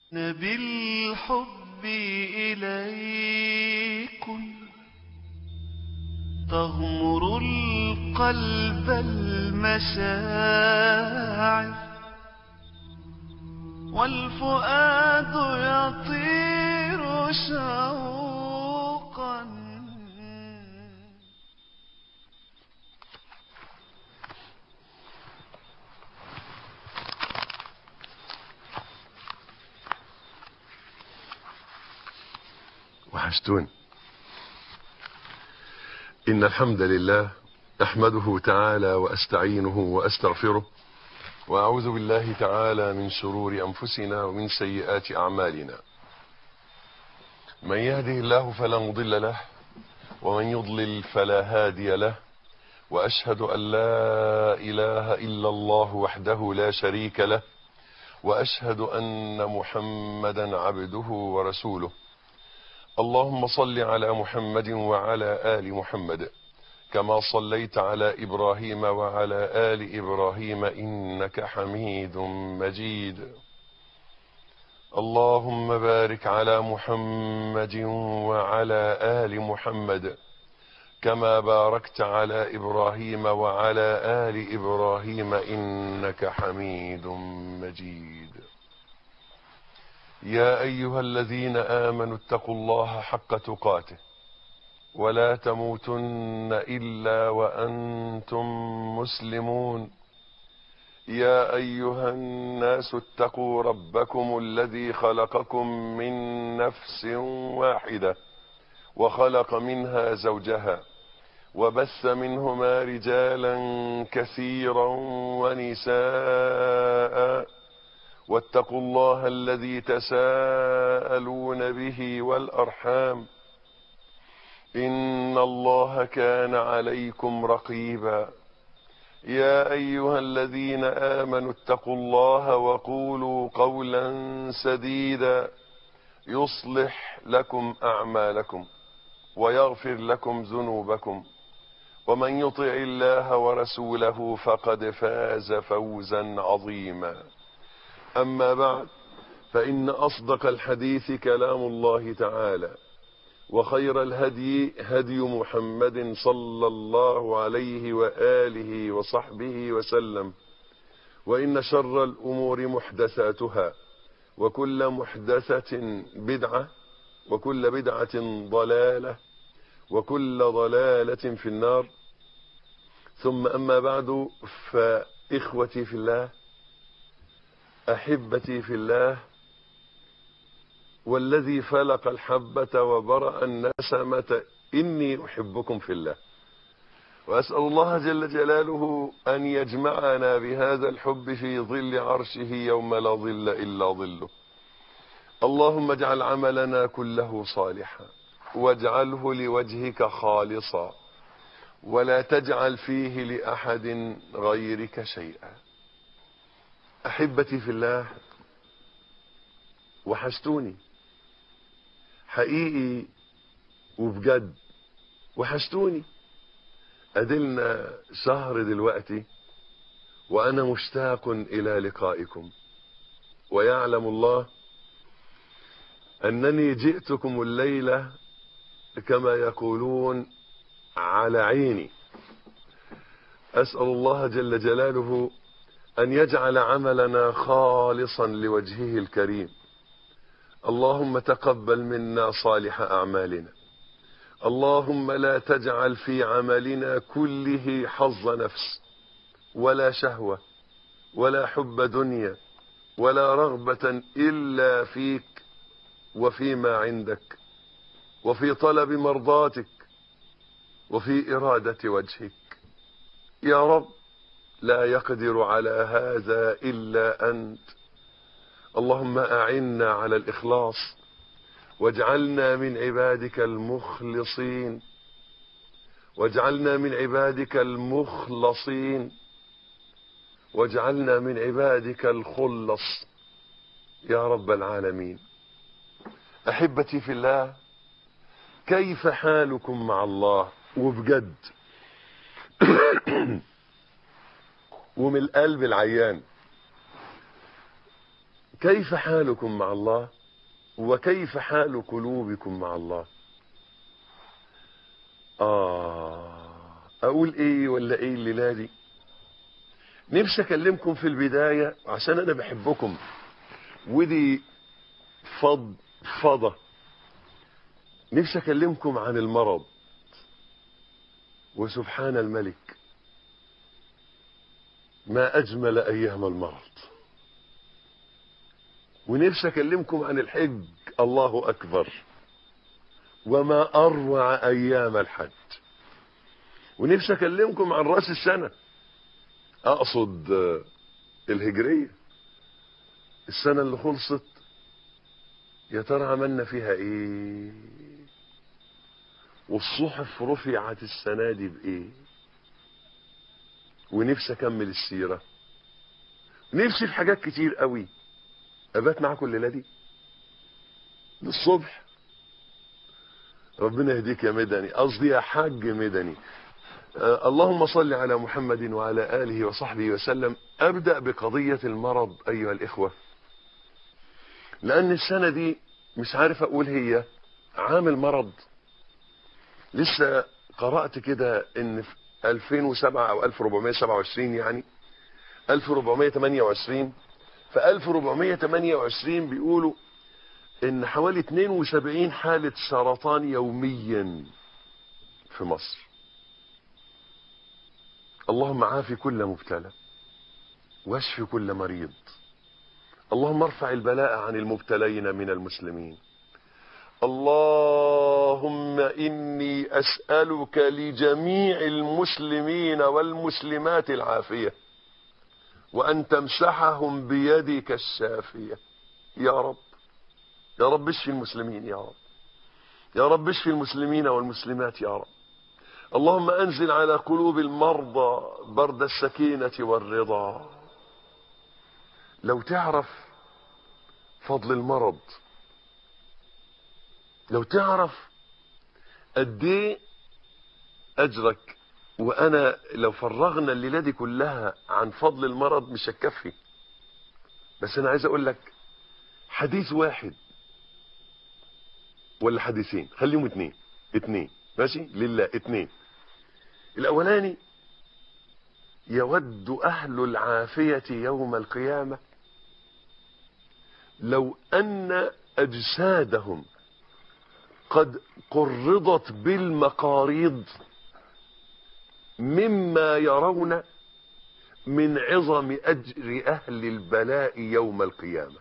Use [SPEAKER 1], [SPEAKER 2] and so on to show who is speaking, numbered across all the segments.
[SPEAKER 1] بالحب إليكم تغمر القلب المشاعر والفؤاد يطير شوقا
[SPEAKER 2] وحشتون إن الحمد لله أحمده تعالى وأستعينه وأستغفره وأعوذ بالله تعالى من شرور أنفسنا ومن سيئات أعمالنا من يهده الله فلا مضل له ومن يضلل فلا هادي له وأشهد أن لا إله إلا الله وحده لا شريك له وأشهد أن محمدا عبده ورسوله اللهم صل على محمد وعلى آل محمد كما صليت على إبراهيم وعلى آل إبراهيم إنك حميد مجيد اللهم بارك على محمد وعلى آل محمد كما باركت على إبراهيم وعلى آل إبراهيم إنك حميد مجيد يا أيها الذين آمنوا اتقوا الله حق تقاته ولا تموتن إلا وأنتم مسلمون يا أيها الناس اتقوا ربكم الذي خلقكم من نفس واحدة وخلق منها زوجها وبث منهما رجالا كثيرا ونساء واتقوا الله الذي تساءلون به والأرحام إن الله كان عليكم رقيبا يا أيها الذين آمنوا اتقوا الله وقولوا قولا سديدا يصلح لكم أعمالكم ويغفر لكم ذنوبكم ومن يطع الله ورسوله فقد فاز فوزا عظيما أما بعد فإن أصدق الحديث كلام الله تعالى وخير الهدي هدي محمد صلى الله عليه وآله وصحبه وسلم وإن شر الأمور محدثاتها وكل محدثة بدعة وكل بدعة ضلالة وكل ضلالة في النار ثم أما بعد فإخوتي في الله أحبتي في الله والذي فلق الحبة وبرأ النسمة إني أحبكم في الله وأسأل الله جل جلاله أن يجمعنا بهذا الحب في ظل عرشه يوم لا ظل إلا ظله اللهم اجعل عملنا كله صالحا واجعله لوجهك خالصا ولا تجعل فيه لأحد غيرك شيئا أحبتي في الله وحشتوني حقيقي وبجد وحشتوني أدلنا شهر دلوقتي وأنا مشتاق إلى لقائكم ويعلم الله أنني جئتكم الليلة كما يقولون على عيني أسأل الله جل جلاله أن يجعل عملنا خالصا لوجهه الكريم اللهم تقبل منا صالح أعمالنا اللهم لا تجعل في عملنا كله حظ نفس ولا شهوة ولا حب دنيا ولا رغبة إلا فيك وفيما عندك وفي طلب مرضاتك وفي إرادة وجهك يا رب لا يقدر على هذا إلا أنت اللهم أعنا على الإخلاص واجعلنا من عبادك المخلصين واجعلنا من عبادك المخلصين واجعلنا من عبادك الخلص يا رب العالمين أحبتي في الله كيف حالكم مع الله وبجد ومن القلب العيان كيف حالكم مع الله وكيف حال قلوبكم مع الله آه أقول إيه ولا إيه الليلة دي نفسي أكلمكم في البداية عشان أنا بحبكم ودي فض فضة نفسي أكلمكم عن المرض وسبحان الملك ما أجمل أيام المرض ونفسي أكلمكم عن الحج الله أكبر وما أروع أيام الحج ونفسي أكلمكم عن رأس السنة أقصد الهجرية السنة اللي خلصت يا ترى عملنا فيها ايه والصحف رفعت السنة دي بايه ونفسي اكمل السيرة نفسي في حاجات كتير قوي ابات معاكم الليلة دي للصبح ربنا يهديك يا مدني قصدي يا حاج مدني آه اللهم صل على محمد وعلى آله وصحبه وسلم أبدأ بقضية المرض أيها الإخوة لأن السنة دي مش عارف أقول هي عامل مرض لسه قرأت كده إن في 2007 أو 1427 يعني 1428 في 1428 بيقولوا إن حوالي 72 حالة سرطان يوميا في مصر اللهم عافي كل مبتلى واشف كل مريض اللهم ارفع البلاء عن المبتلين من المسلمين اللهم اني اسالك لجميع المسلمين والمسلمات العافيه وان تمسحهم بيدك الشافيه يا رب يا رب اشفي المسلمين يا رب يا رب اشفي المسلمين والمسلمات يا رب اللهم انزل على قلوب المرضى برد السكينه والرضا لو تعرف فضل المرض لو تعرف قد ايه اجرك وانا لو فرغنا الليله دي كلها عن فضل المرض مش هتكفي بس انا عايز اقول لك حديث واحد ولا حديثين خليهم اتنين اتنين ماشي لله اتنين الاولاني يود اهل العافيه يوم القيامه لو ان اجسادهم قد قرضت بالمقاريض مما يرون من عظم اجر اهل البلاء يوم القيامه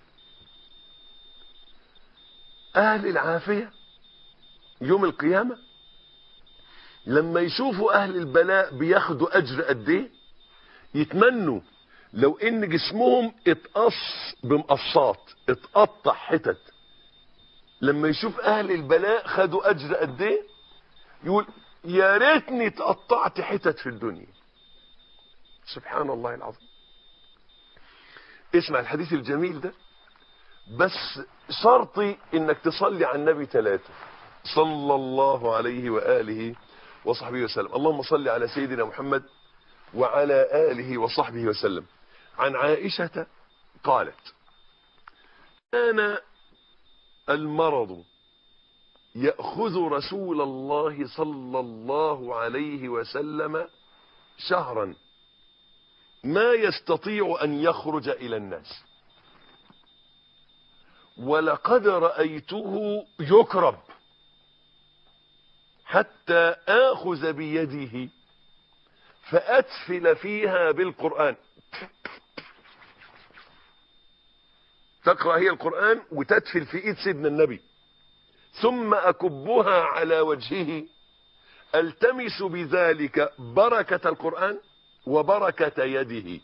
[SPEAKER 2] اهل العافيه يوم القيامه لما يشوفوا اهل البلاء بياخدوا اجر قد ايه يتمنوا لو ان جسمهم اتقص بمقصات اتقطع حتت لما يشوف اهل البلاء خدوا اجر قد ايه يقول يا ريتني اتقطعت حتت في الدنيا سبحان الله العظيم اسمع الحديث الجميل ده بس شرطي انك تصلي على النبي ثلاثة صلى الله عليه وآله وصحبه وسلم اللهم صل على سيدنا محمد وعلى آله وصحبه وسلم عن عائشة قالت كان المرض يأخذ رسول الله صلى الله عليه وسلم شهرا ما يستطيع أن يخرج إلى الناس ولقد رأيته يكرب حتى آخذ بيده فأتفل فيها بالقرآن تقرأ هي القرآن وتتفل في إيد سيدنا النبي ثم أكبها على وجهه التمس بذلك بركة القرآن وبركة يده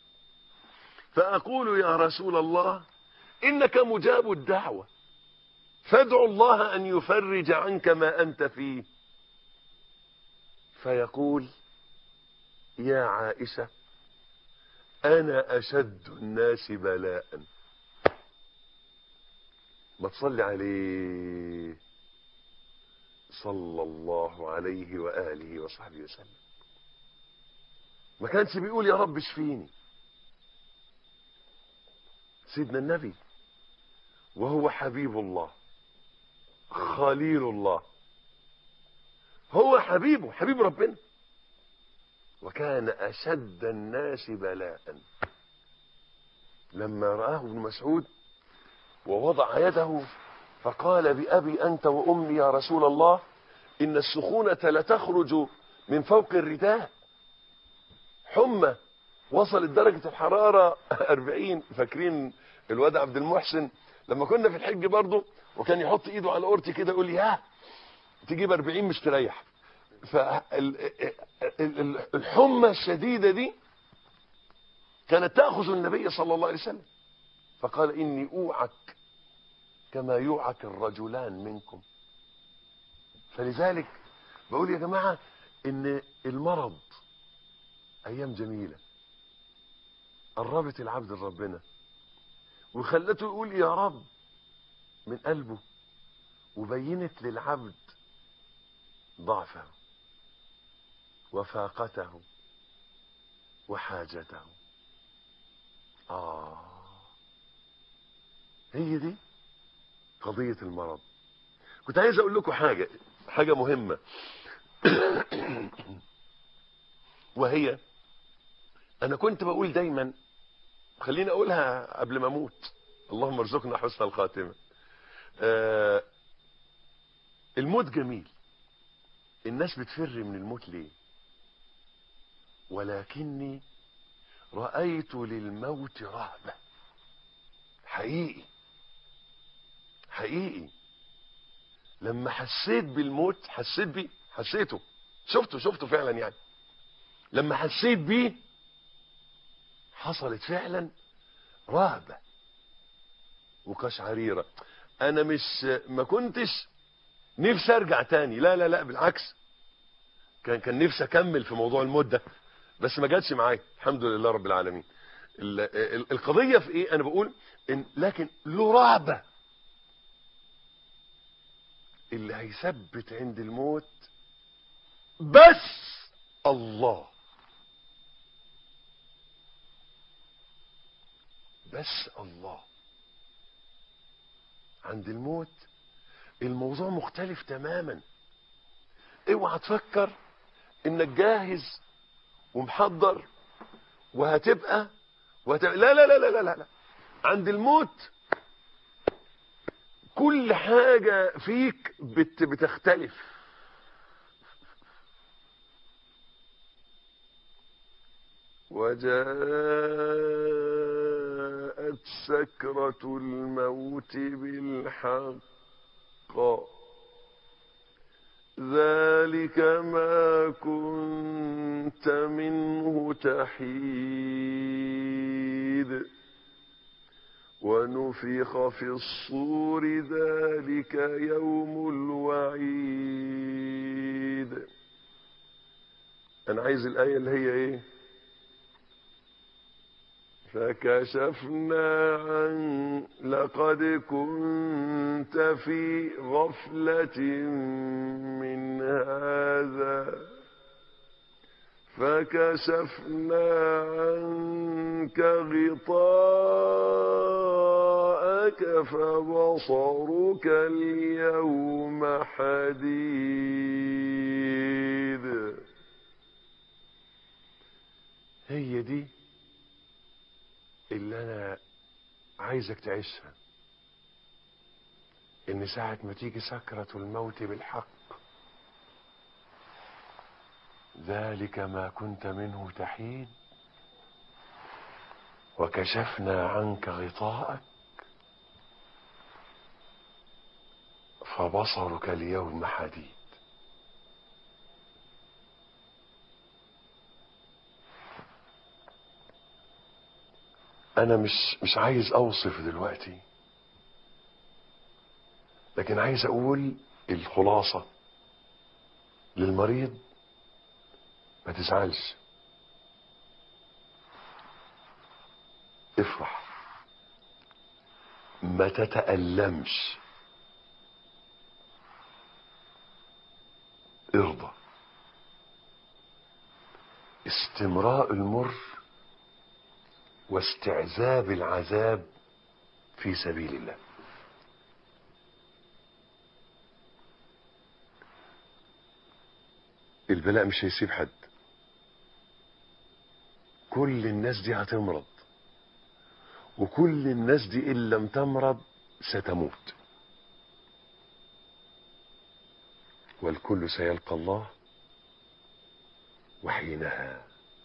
[SPEAKER 2] فأقول يا رسول الله إنك مجاب الدعوة فادع الله أن يفرج عنك ما أنت فيه فيقول يا عائشة أنا أشد الناس بلاء ما تصلي عليه صلى الله عليه وآله وصحبه وسلم ما كانش بيقول يا رب اشفيني سيدنا النبي وهو حبيب الله خليل الله هو حبيبه حبيب ربنا وكان أشد الناس بلاء لما رآه ابن مسعود ووضع يده فقال بأبي أنت وأمي يا رسول الله إن السخونة لتخرج من فوق الرداء حمى وصلت درجة الحرارة 40 فاكرين الواد عبد المحسن لما كنا في الحج برضه وكان يحط ايده على اورتي كده يقول لي ها تجيب 40 مش تريح فالحمى الشديدة دي كانت تأخذ النبي صلى الله عليه وسلم فقال إني أوعك كما يوعك الرجلان منكم فلذلك بقول يا جماعة إن المرض أيام جميلة قربت العبد لربنا وخلته يقول يا رب من قلبه وبينت للعبد ضعفه وفاقته وحاجته آه هي دي قضية المرض كنت عايز أقول لكم حاجة حاجة مهمة وهي أنا كنت بقول دايما خليني أقولها قبل ما أموت اللهم ارزقنا حسن الخاتمة آه الموت جميل الناس بتفر من الموت ليه ولكني رأيت للموت رهبة حقيقي حقيقي لما حسيت بالموت حسيت بيه حسيته شفته شفته فعلا يعني لما حسيت بيه حصلت فعلا رهبة وقشعريرة انا مش ما كنتش نفسي ارجع تاني لا لا لا بالعكس كان كان نفسي اكمل في موضوع الموت ده بس ما جاتش معايا الحمد لله رب العالمين ال- ال- القضية في ايه انا بقول إن لكن له رهبة اللي هيثبت عند الموت بس الله بس الله عند الموت الموضوع مختلف تماما اوعى تفكر انك جاهز ومحضر وهتبقى وهتبقى لا لا لا لا لا لا, لا. عند الموت كل حاجة فيك بت بتختلف وجاءت سكرة الموت بالحق ذلك ما كنت منه تحيد ونفخ في الصور ذلك يوم الوعيد انا عايز الايه اللي هي ايه فكشفنا عن لقد كنت في غفلة من هذا فكشفنا عنك غطاءك فبصرك اليوم حديد هي دي اللي انا عايزك تعيشها ان ساعة ما تيجي سكرة الموت بالحق ذلك ما كنت منه تحيد وكشفنا عنك غطاءك فبصرك اليوم حديد انا مش مش عايز اوصف دلوقتي لكن عايز اقول الخلاصة للمريض ما تزعلش افرح ما تتألمش ارضى استمراء المر واستعذاب العذاب في سبيل الله البلاء مش هيسيب حد كل الناس دي هتمرض وكل الناس دي ان لم تمرض ستموت والكل سيلقى الله وحينها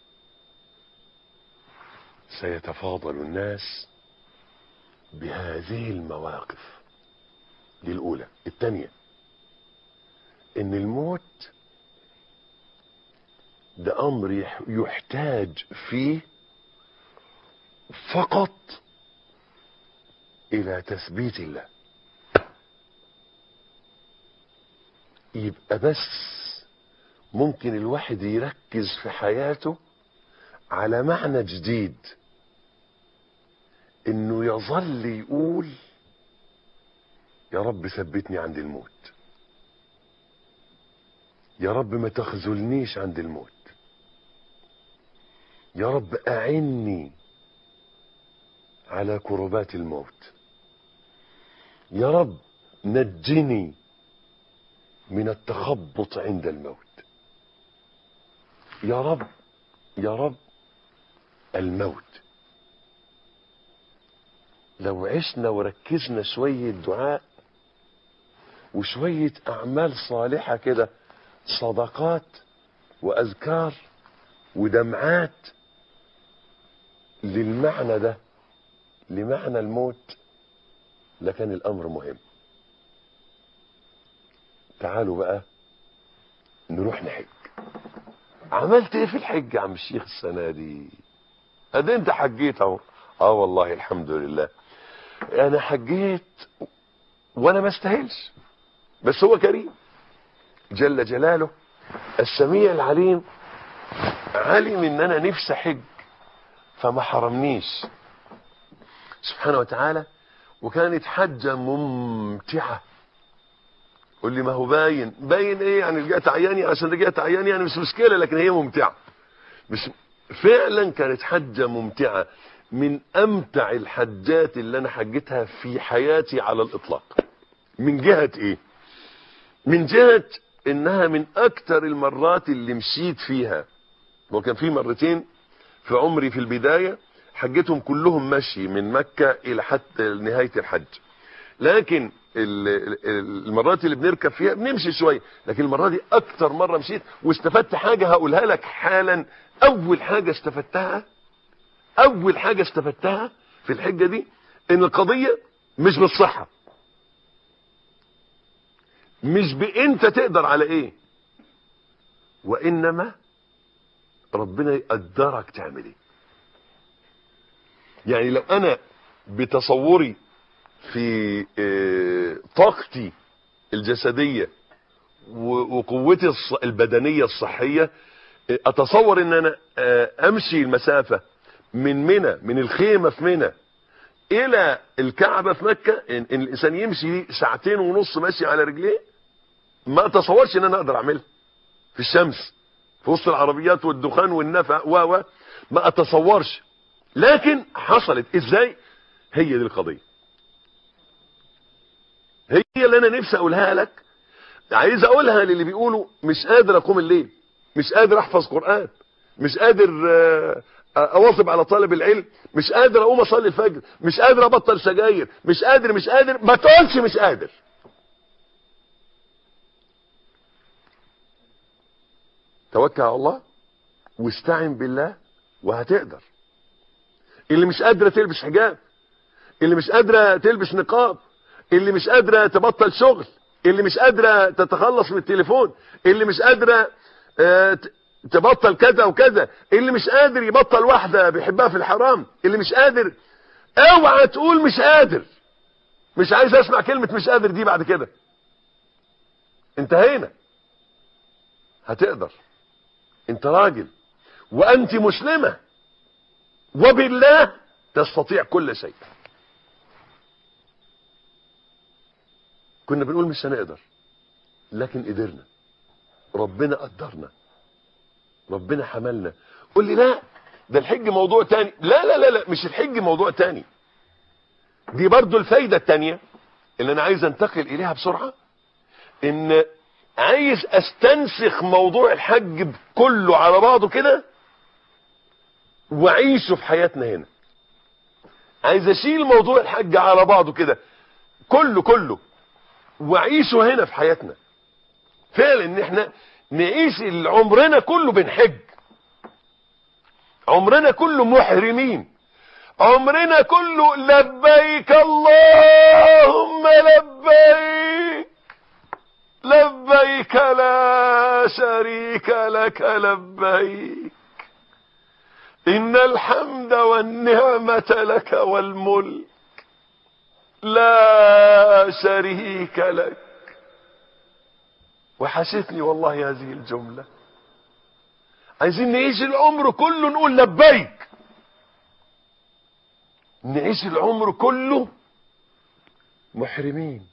[SPEAKER 2] سيتفاضل الناس بهذه المواقف دي الاولى الثانيه ان الموت ده امر يح- يحتاج فيه فقط الى تثبيت الله يبقى بس ممكن الواحد يركز في حياته على معنى جديد انه يظل يقول يا رب ثبتني عند الموت يا رب ما تخذلنيش عند الموت يا رب اعني على كربات الموت يا رب نجني من التخبط عند الموت يا رب يا رب الموت لو عشنا وركزنا شوية دعاء وشوية أعمال صالحة كده صدقات وأذكار ودمعات للمعنى ده لمعنى الموت لكان الأمر مهم تعالوا بقى نروح نحج عملت ايه في الحج يا عم الشيخ السنة دي ادي انت حجيت اهو اه والله الحمد لله انا حجيت وانا ما استاهلش بس هو كريم جل جلاله السميع العليم علم ان انا نفسي حج فما حرمنيش سبحانه وتعالى وكانت حجة ممتعة قول لي ما هو باين باين ايه يعني رجعت عياني عشان رجعت عياني يعني مش مشكلة لكن هي ممتعة مش فعلا كانت حجة ممتعة من امتع الحجات اللي انا حجتها في حياتي على الاطلاق من جهة ايه من جهة انها من اكتر المرات اللي مشيت فيها وكان في مرتين في عمري في البداية حجتهم كلهم مشي من مكة الى حتى نهاية الحج لكن ال- ال- المرات اللي بنركب فيها بنمشي شوية لكن المرة دي اكتر مرة مشيت واستفدت حاجة هقولها لك حالا اول حاجة استفدتها اول حاجة استفدتها في الحجة دي ان القضية مش بالصحة مش بانت تقدر على ايه وانما ربنا يقدرك تعمل ايه يعني لو انا بتصوري في آه، طاقتي الجسدية و- وقوتي الص- البدنية الصحية آه، اتصور ان انا آه، امشي المسافة من منى من الخيمة في منى الى الكعبة في مكة ان إن الانسان يمشي ساعتين ونص ماشي على رجليه ما اتصورش ان انا اقدر اعملها في الشمس في وسط العربيات والدخان والنفع و و ما اتصورش لكن حصلت ازاي هي دي القضية هي اللي انا نفسي اقولها لك عايز اقولها للي بيقولوا مش قادر اقوم الليل مش قادر احفظ قرآن مش قادر آه، اواظب على طالب العلم مش قادر اقوم اصلي الفجر مش قادر ابطل سجاير مش قادر مش قادر ما تقولش مش قادر توكل على الله واستعن بالله وهتقدر اللي مش قادره تلبس حجاب اللي مش قادره تلبس نقاب اللي مش قادره تبطل شغل اللي مش قادره تتخلص من التليفون اللي مش قادره آه، ت- تبطل كذا وكذا اللي مش قادر يبطل واحده بيحبها في الحرام اللي مش قادر اوعى تقول مش قادر مش عايز اسمع كلمه مش قادر دي بعد كده انتهينا هتقدر انت راجل وانت مسلمة وبالله تستطيع كل شيء كنا بنقول مش هنقدر لكن قدرنا ربنا قدرنا ربنا حملنا قول لي لا ده الحج موضوع تاني لا لا لا لا مش الحج موضوع تاني دي برضو الفايدة التانية اللي انا عايز انتقل اليها بسرعة ان عايز استنسخ موضوع الحج كله على بعضه كده واعيشه في حياتنا هنا عايز اشيل موضوع الحج على بعضه كده كله كله واعيشه هنا في حياتنا فعلا ان احنا نعيش عمرنا كله بنحج عمرنا كله محرمين عمرنا كله لبيك اللهم لبيك لبيك لا شريك لك لبيك إن الحمد والنعمة لك والملك لا شريك لك وحشتني والله هذه الجملة عايزين نعيش العمر كله نقول لبيك نعيش العمر كله محرمين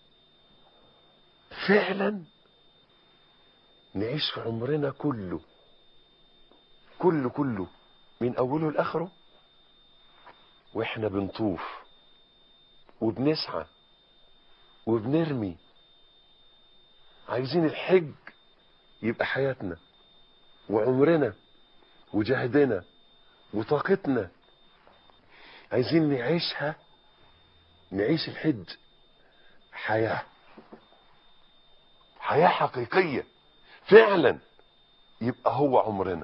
[SPEAKER 2] فعلا نعيش في عمرنا كله كله كله من اوله لاخره واحنا بنطوف وبنسعى وبنرمي عايزين الحج يبقى حياتنا وعمرنا وجهدنا وطاقتنا عايزين نعيشها نعيش الحج حياة حياة حقيقية فعلا يبقى هو عمرنا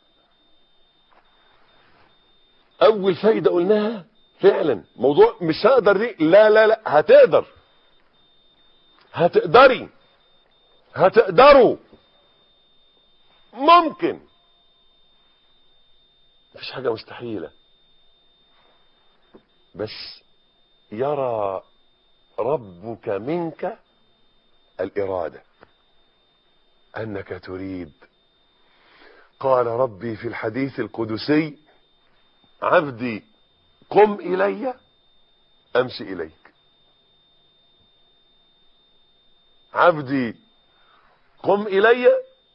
[SPEAKER 2] اول فايدة قلناها فعلا موضوع مش هقدر دي لا لا لا هتقدر هتقدري هتقدروا ممكن مفيش حاجة مستحيلة بس يرى ربك منك الإرادة أنك تريد قال ربي في الحديث القدسي عبدي قم إلي أمشي إليك عبدي قم إلي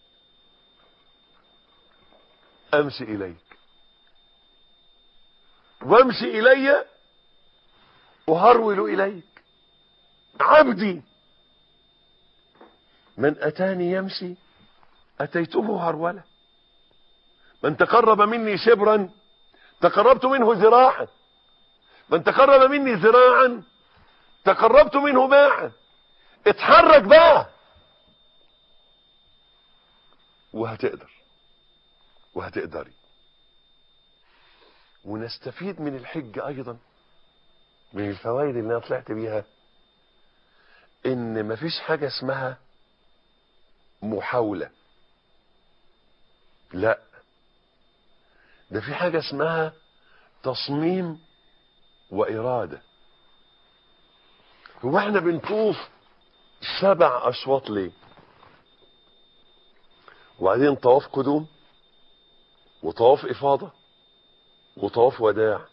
[SPEAKER 2] أمشي إليك وامشي إلي وهرول إليك عبدي من أتاني يمشي أتيته هرولة من تقرب مني شبرا تقربت منه ذراعا من تقرب مني ذراعا تقربت منه باعا اتحرك بقى وهتقدر وهتقدري ونستفيد من الحج ايضا من الفوائد اللي انا طلعت بيها ان مفيش حاجة اسمها محاولة لا ده في حاجة اسمها تصميم وإرادة هو احنا بنطوف سبع أشواط ليه وبعدين طواف قدوم وطواف إفاضة وطواف وداع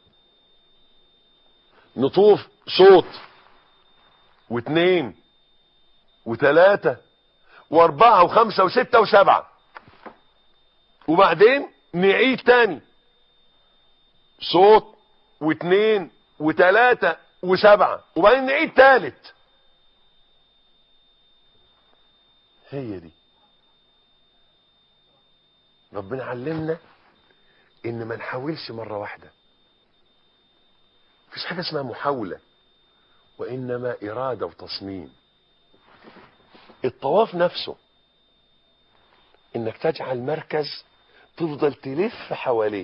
[SPEAKER 2] نطوف شوط واثنين وثلاثة واربعة وخمسة وستة وسبعة وبعدين نعيد تاني صوت واثنين وثلاثة وسبعة وبعدين نعيد تالت هي دي ربنا علمنا ان ما نحاولش مرة واحدة مفيش حاجة اسمها محاولة وانما ارادة وتصميم الطواف نفسه انك تجعل مركز تفضل تلف حواليه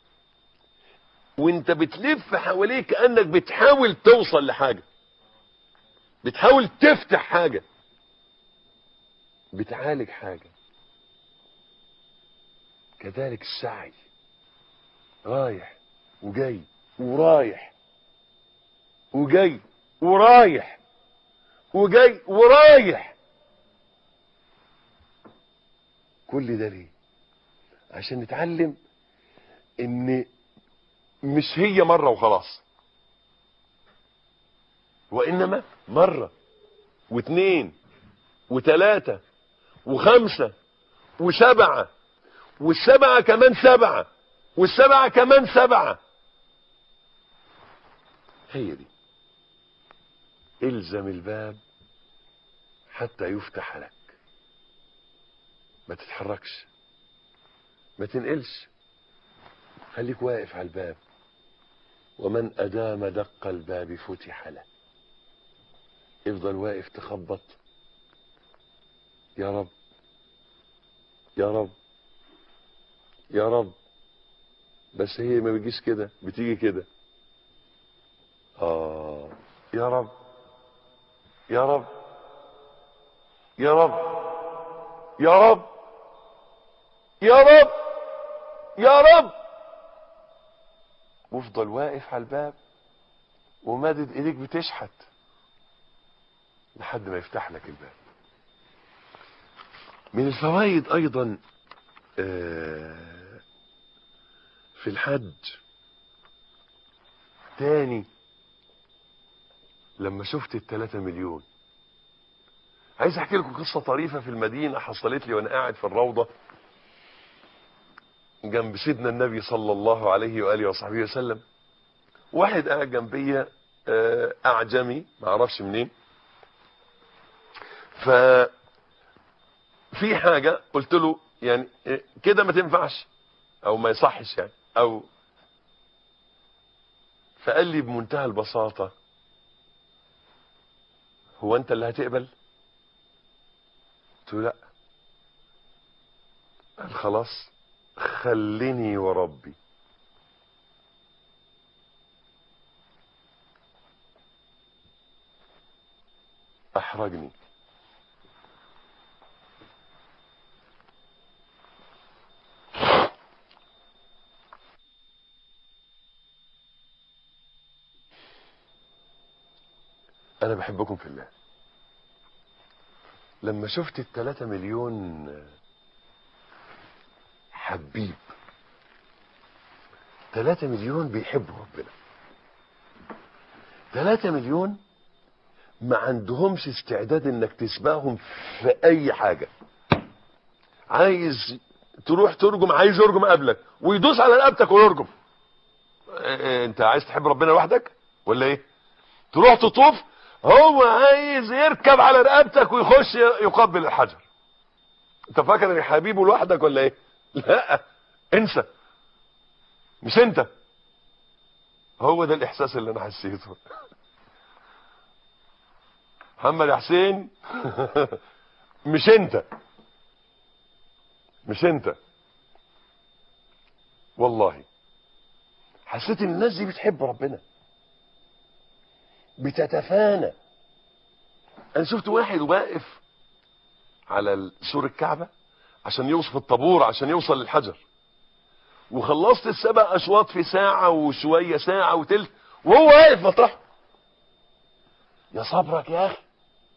[SPEAKER 2] وانت بتلف حواليه كأنك بتحاول توصل لحاجة بتحاول تفتح حاجة بتعالج حاجة كذلك السعي رايح وجاي ورايح وجاي ورايح وجاي ورايح كل ده ليه عشان نتعلم ان مش هي مرة وخلاص وانما مرة واثنين وثلاثة وخمسة وسبعة والسبعة كمان سبعة والسبعة كمان سبعة هي دي الزم الباب حتى يفتح لك ما تتحركش ما تنقلش خليك واقف على الباب ومن أدام دق الباب فتح له افضل واقف تخبط يا رب يا رب يا رب بس هي ما بيجيش كده بتيجي كده آه يا رب يا رب يا رب يا رب يا رب يا رب وافضل واقف على الباب ومادد ايديك بتشحت لحد ما يفتح لك الباب من الفوائد ايضا آه، في الحج تاني لما شفت التلاتة مليون عايز احكي لكم قصة طريفة في المدينة حصلت لي وانا قاعد في الروضة جنب سيدنا النبي صلى الله عليه وآله وصحبه وسلم واحد قاعد جنبي آه، اعجمي ما اعرفش منين ف في حاجة قلت له يعني آه، كده ما تنفعش او ما يصحش يعني او فقال لي بمنتهى البساطة هو انت اللي هتقبل قلت له لا قال خلاص خليني وربي احرجني انا بحبكم في الله لما شفت التلاتة مليون حبيب تلاتة مليون بيحبوا ربنا تلاتة مليون ما عندهمش استعداد انك تسبقهم في اي حاجة عايز تروح ترجم عايز يرجم قبلك ويدوس على رقبتك ويرجم إيه، انت عايز تحب ربنا لوحدك ولا ايه تروح تطوف هو عايز يركب على رقبتك ويخش يقبل الحجر انت فاكر ان حبيبه لوحدك ولا ايه لا انسى مش انت هو ده الاحساس اللي انا حسيته محمد يا حسين مش انت مش انت والله حسيت ان الناس دي بتحب ربنا بتتفانى انا شفت واحد واقف على سور الكعبة عشان يوصف الطابور عشان يوصل للحجر وخلصت السبع اشواط في ساعة وشوية ساعة وتلت وهو واقف مطرحه يا صبرك يا اخي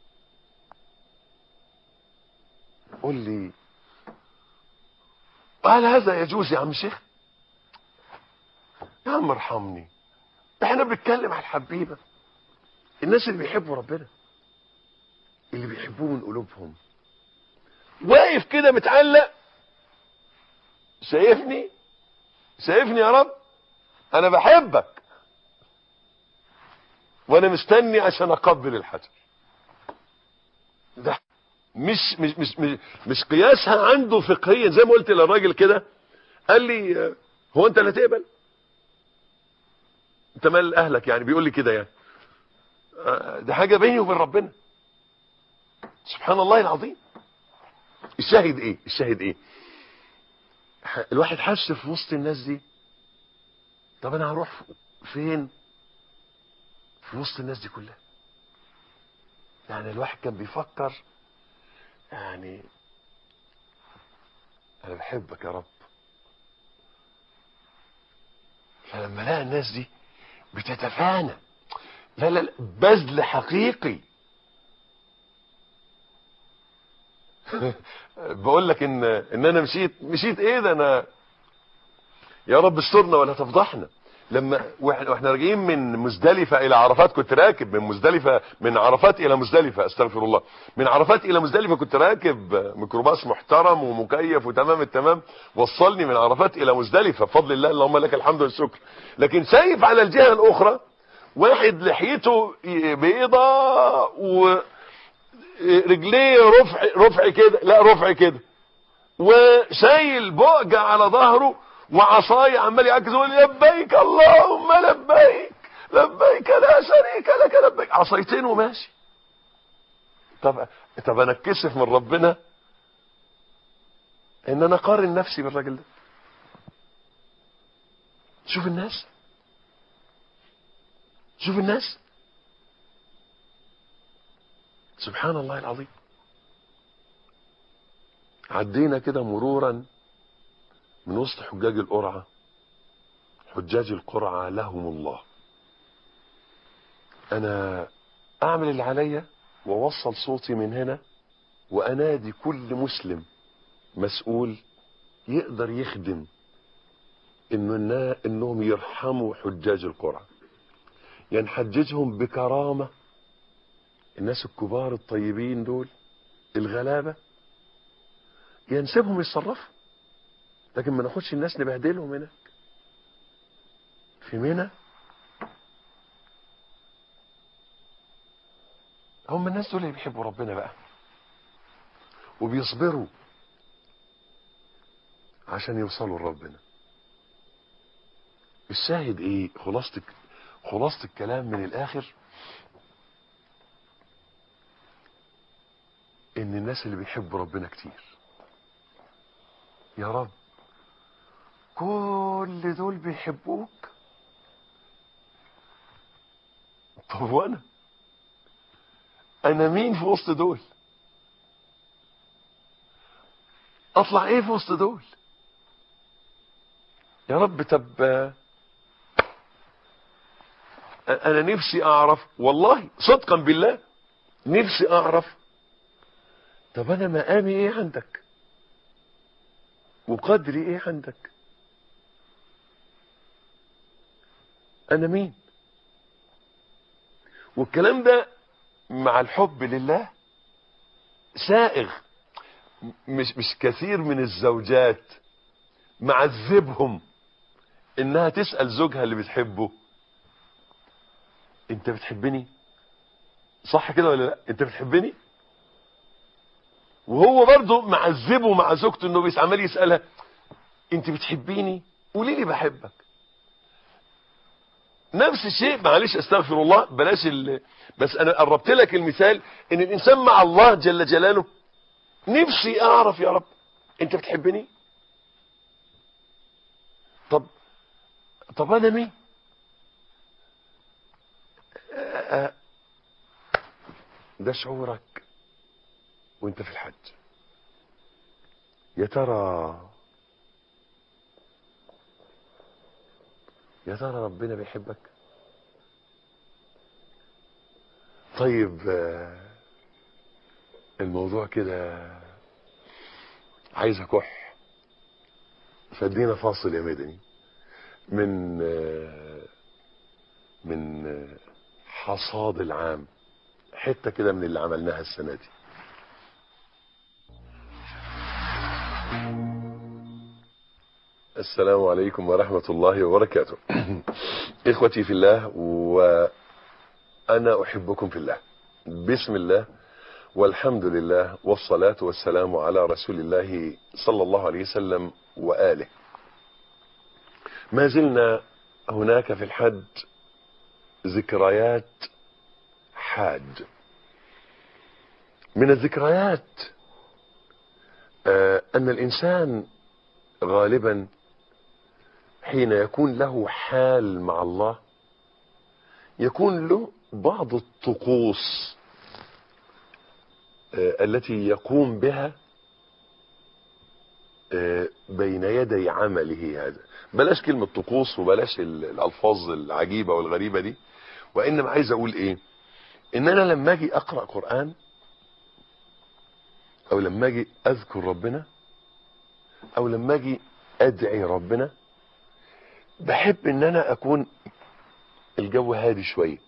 [SPEAKER 2] قول لي هل هذا يجوز يا عم شيخ يا عم ارحمني احنا بنتكلم على الحبيبه الناس اللي بيحبوا ربنا اللي بيحبوه من قلوبهم واقف كده متعلق شايفني شايفني يا رب انا بحبك وانا مستني عشان اقبل الحجر ده مش مش مش مش, مش قياسها عنده فقهيا زي ما قلت للراجل كده قال لي آه، هو انت اللي هتقبل انت مال اهلك يعني بيقول لي كده يعني آه، ده حاجه بيني وبين ربنا سبحان الله العظيم الشاهد ايه الشاهد ايه ح- الواحد حس في وسط الناس دي طب انا هروح فين في وسط الناس دي كلها يعني الواحد كان بيفكر يعني انا بحبك يا رب فلما لقى الناس دي بتتفانى لا لا لا بذل حقيقي بقول لك ان ان انا مشيت مشيت ايه ده انا يا رب استرنا ولا تفضحنا لما واحنا واحنا راجعين من مزدلفه الى عرفات كنت راكب من مزدلفه من عرفات الى مزدلفه استغفر الله من عرفات الى مزدلفه كنت راكب ميكروباص محترم ومكيف وتمام التمام وصلني من عرفات الى مزدلفه بفضل الله اللهم لك الحمد والشكر لكن شايف على الجهه الاخرى واحد لحيته بيضة ورجليه رفع رفع كده لا رفع كده وشايل بؤجة على ظهره وعصاي عمال يعكس يقول لبيك اللهم لبيك لبيك لا شريك لك لبيك عصايتين وماشي طب طب انا اتكسف من ربنا ان انا اقارن نفسي بالراجل ده شوف الناس شوف الناس سبحان الله العظيم عدينا كده مرورا من وسط حجاج القرعة حجاج القرعة لهم الله انا اعمل اللي عليا واوصل صوتي من هنا وانادي كل مسلم مسؤول يقدر يخدم انه النا- انهم يرحموا حجاج القرعة يعني نحججهم بكرامة الناس الكبار الطيبين دول الغلابة ينسبهم يتصرفوا لكن ما ناخدش الناس نبهدلهم هناك في منى هم الناس دول اللي بيحبوا ربنا بقى وبيصبروا عشان يوصلوا لربنا الشاهد ايه خلاصة خلاصة الكلام من الاخر ان الناس اللي بيحبوا ربنا كتير يا رب كل دول بيحبوك طب وانا انا مين في وسط دول اطلع ايه في وسط دول يا رب طب آه، انا نفسي اعرف والله صدقا بالله نفسي اعرف طب انا مقامي ايه عندك وقدري ايه عندك انا مين والكلام ده مع الحب لله سائغ مش مش كثير من الزوجات معذبهم انها تسأل زوجها اللي بتحبه انت بتحبني صح كده ولا لا انت بتحبني وهو برضه معذبه مع زوجته انه بيس عمال يسالها انت بتحبيني قولي لي بحبك نفس الشيء معلش استغفر الله بلاش ال... بس انا قربت لك المثال ان الانسان مع الله جل جلاله نفسي اعرف يا رب انت بتحبني طب طب انا مين آه، ده شعورك وانت في الحج يا ترى يا ترى ربنا بيحبك طيب آه، الموضوع كده عايز اكح فادينا فاصل يا مدني من آه، من آه، حصاد العام حته كده من اللي عملناها السنه دي السلام عليكم ورحمة الله وبركاته إخوتي في الله وأنا أحبكم في الله بسم الله والحمد لله والصلاة والسلام على رسول الله صلى الله عليه وسلم وآله ما زلنا هناك في الحج ذكريات حاج من الذكريات آه، أن الإنسان غالبا حين يكون له حال مع الله يكون له بعض الطقوس آه، التي يقوم بها آه، بين يدي عمله هذا بلاش كلمة طقوس وبلاش ال- الألفاظ العجيبة والغريبة دي وإنما عايز أقول إيه إن أنا لما أجي أقرأ قرآن أو لما أجي أذكر ربنا أو لما أجي أدعي ربنا بحب إن أنا أكون الجو هادي شوية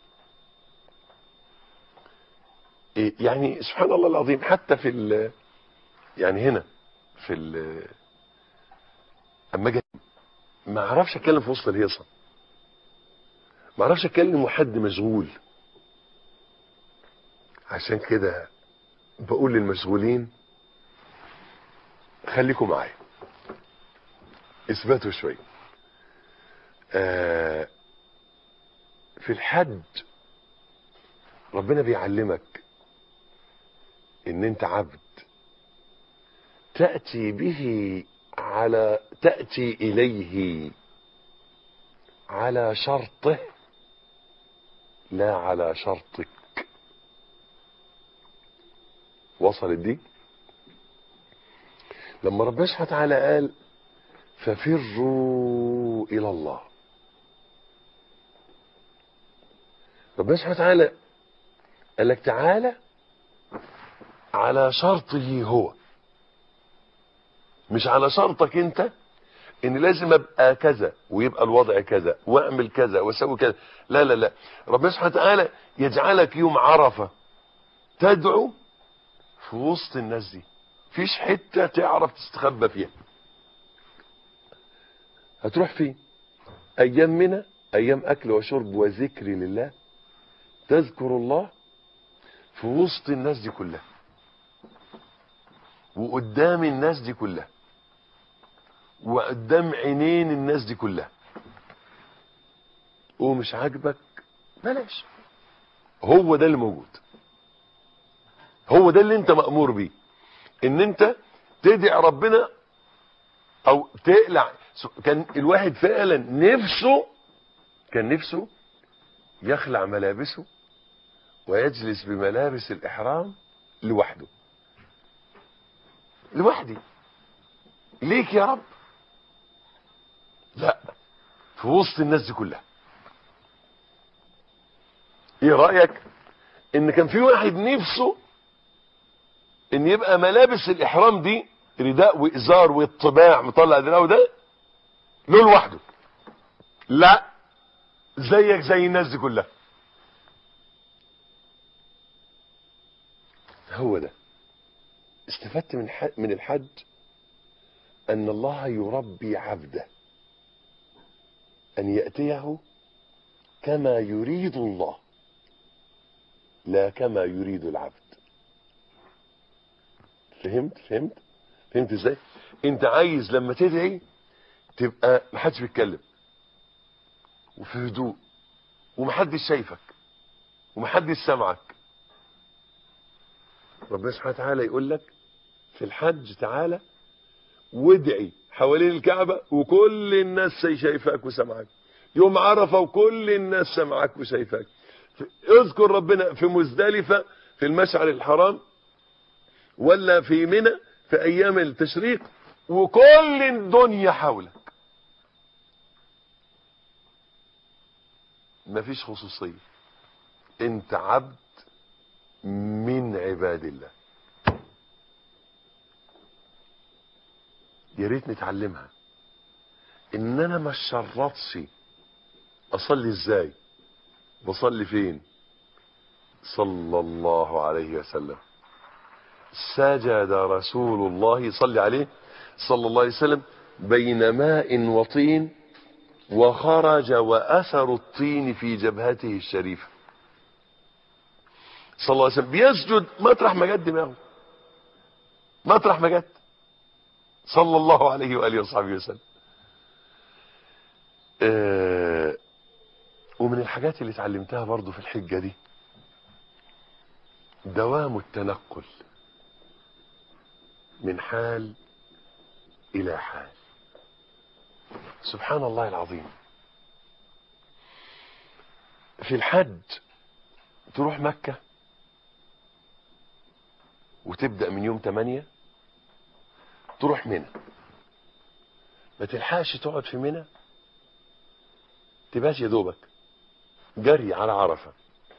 [SPEAKER 2] إيه يعني سبحان الله العظيم حتى في ال يعني هنا في ال اما اجي ما اعرفش اتكلم في وسط الهيصه ما اعرفش اتكلم وحد مشغول عشان كده بقول للمشغولين خليكم معايا اثبتوا شوي آه في الحج ربنا بيعلمك ان انت عبد تأتي به على تأتي اليه على شرطه لا على شرطك وصلت دي لما ربنا سبحانه وتعالى قال ففروا الى الله ربنا سبحانه وتعالى قال لك تعالى على شرطه هو مش على شرطك انت ان لازم ابقى كذا ويبقى الوضع كذا واعمل كذا واسوي كذا لا لا لا ربنا سبحانه وتعالى يجعلك يوم عرفه تدعو في وسط الناس دي فيش حته تعرف تستخبى فيها هتروح فين ايام منى ايام اكل وشرب وذكر لله تذكر الله في وسط الناس دي كلها وقدام الناس دي كلها وقدام عينين الناس دي كلها ومش عاجبك بلاش هو ده اللي موجود هو ده اللي انت مأمور بيه ان انت تدعي ربنا او تقلع كان الواحد فعلا نفسه كان نفسه يخلع ملابسه ويجلس بملابس الإحرام لوحده لوحدي ليك يا رب لا في وسط الناس دي كلها ايه رأيك ان كان في واحد نفسه ان يبقى ملابس الإحرام دي رداء وإزار والطباع مطلع دراعه ده له لوحده لا زيك زي الناس دي كلها هو ده استفدت من من الحج ان الله يربي عبده ان ياتيه كما يريد الله لا كما يريد العبد فهمت فهمت فهمت ازاي انت عايز لما تدعي تبقى محدش بيتكلم وفي هدوء ومحدش شايفك ومحدش سامعك ربنا سبحانه وتعالى يقول لك في الحج تعالى وادعي حوالين الكعبة وكل الناس شايفاك وسامعاك يوم عرفة وكل الناس سامعاك وشايفاك اذكر ربنا في مزدلفة في المشعر الحرام ولا في منى في ايام التشريق وكل الدنيا حولك مفيش خصوصية انت عبد من عباد الله يا ريت نتعلمها ان انا ما شرطش اصلي ازاي بصلي فين صلى الله عليه وسلم سجد رسول الله صلى عليه صلى الله عليه وسلم بين ماء وطين وخرج واثر الطين في جبهته الشريفه صلى الله عليه وسلم بيسجد مطرح ما جد دماغه مطرح ما جد صلى الله عليه واله وصحبه وسلم آه ومن الحاجات اللي اتعلمتها برضو في الحجه دي دوام التنقل من حال الى حال سبحان الله العظيم في الحج تروح مكة وتبدأ من يوم 8 تروح منى ما تلحقش تقعد في منى تبات يا دوبك جري على عرفة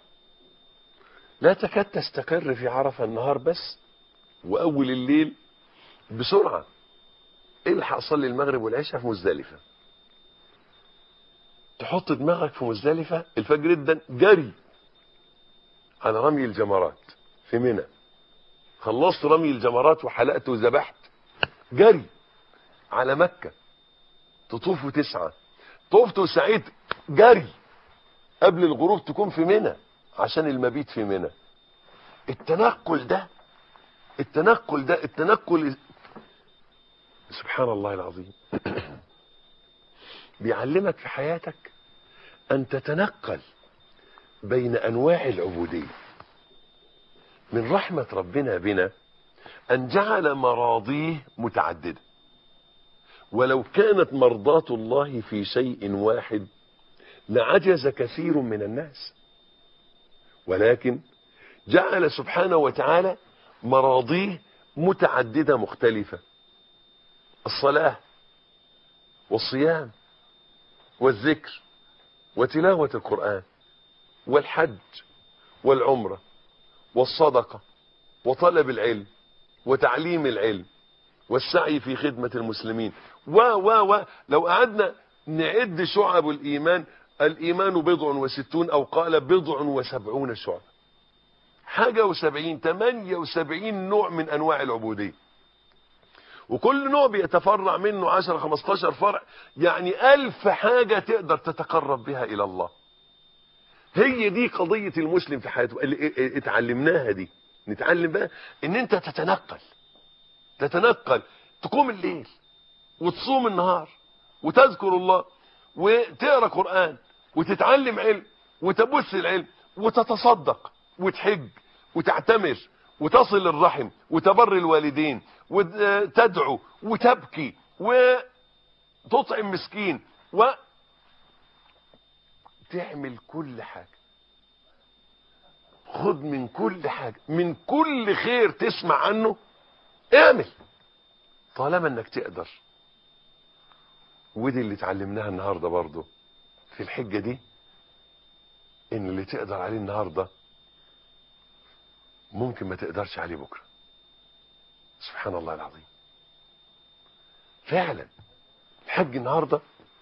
[SPEAKER 2] لا تكاد تستقر في عرفة النهار بس وأول الليل بسرعة الحق صلي المغرب والعشاء في مزدلفة تحط دماغك في مزدلفة الفجر جدا جري على رمي الجمرات في منى خلصت رمي الجمرات وحلقت وذبحت جري على مكة تطوف وتسعى طفت وسعيت جري قبل الغروب تكون في منى عشان المبيت في منى التنقل ده التنقل ده التنقل سبحان الله العظيم بيعلمك في حياتك أن تتنقل بين أنواع العبودية من رحمة ربنا بنا أن جعل مراضيه متعددة ولو كانت مرضاة الله في شيء واحد لعجز كثير من الناس ولكن جعل سبحانه وتعالى مراضيه متعددة مختلفة الصلاة والصيام والذكر وتلاوة القرآن والحج والعمرة والصدقة وطلب العلم وتعليم العلم والسعي في خدمة المسلمين و و و لو قعدنا نعد شعب الإيمان الإيمان بضع وستون أو قال بضع وسبعون شعب حاجة وسبعين تمانية وسبعين نوع من أنواع العبودية وكل نوع بيتفرع منه عشر خمستاشر فرع يعني ألف حاجة تقدر تتقرب بها إلى الله هي دي قضية المسلم في حياته اللي اتعلمناها دي نتعلم بقى ان انت تتنقل تتنقل تقوم الليل وتصوم النهار وتذكر الله وتقرا قرآن وتتعلم علم وتبث العلم وتتصدق وتحج وتعتمر وتصل الرحم وتبر الوالدين وتدعو وتبكي وتطعم مسكين و تعمل كل حاجة خد من كل حاجة من كل خير تسمع عنه اعمل طالما انك تقدر ودي اللي اتعلمناها النهاردة برضو في الحجة دي ان اللي تقدر عليه النهاردة ممكن ما تقدرش عليه بكرة سبحان الله العظيم فعلا الحج النهاردة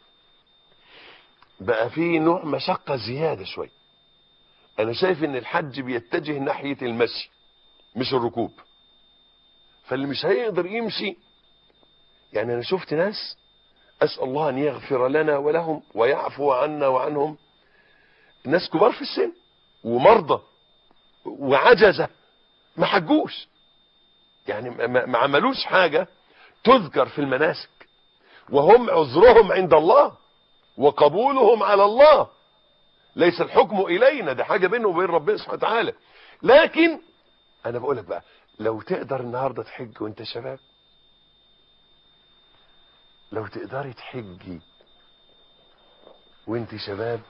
[SPEAKER 2] بقى فيه نوع مشقة زيادة شوي انا شايف ان الحج بيتجه ناحية المشي مش الركوب فاللي مش هيقدر يمشي يعني انا شفت ناس اسأل الله ان يغفر لنا ولهم ويعفو عنا وعنهم ناس كبار في السن ومرضى وعجزة ما حجوش يعني ما ما عملوش حاجة تذكر في المناسك وهم عذرهم عند الله وقبولهم على الله ليس الحكم الينا ده حاجة بينه وبين ربنا سبحانه وتعالى لكن انا بقولك بقى لو تقدر النهاردة تحج وانت شباب لو تقدري تحجي وانت شباب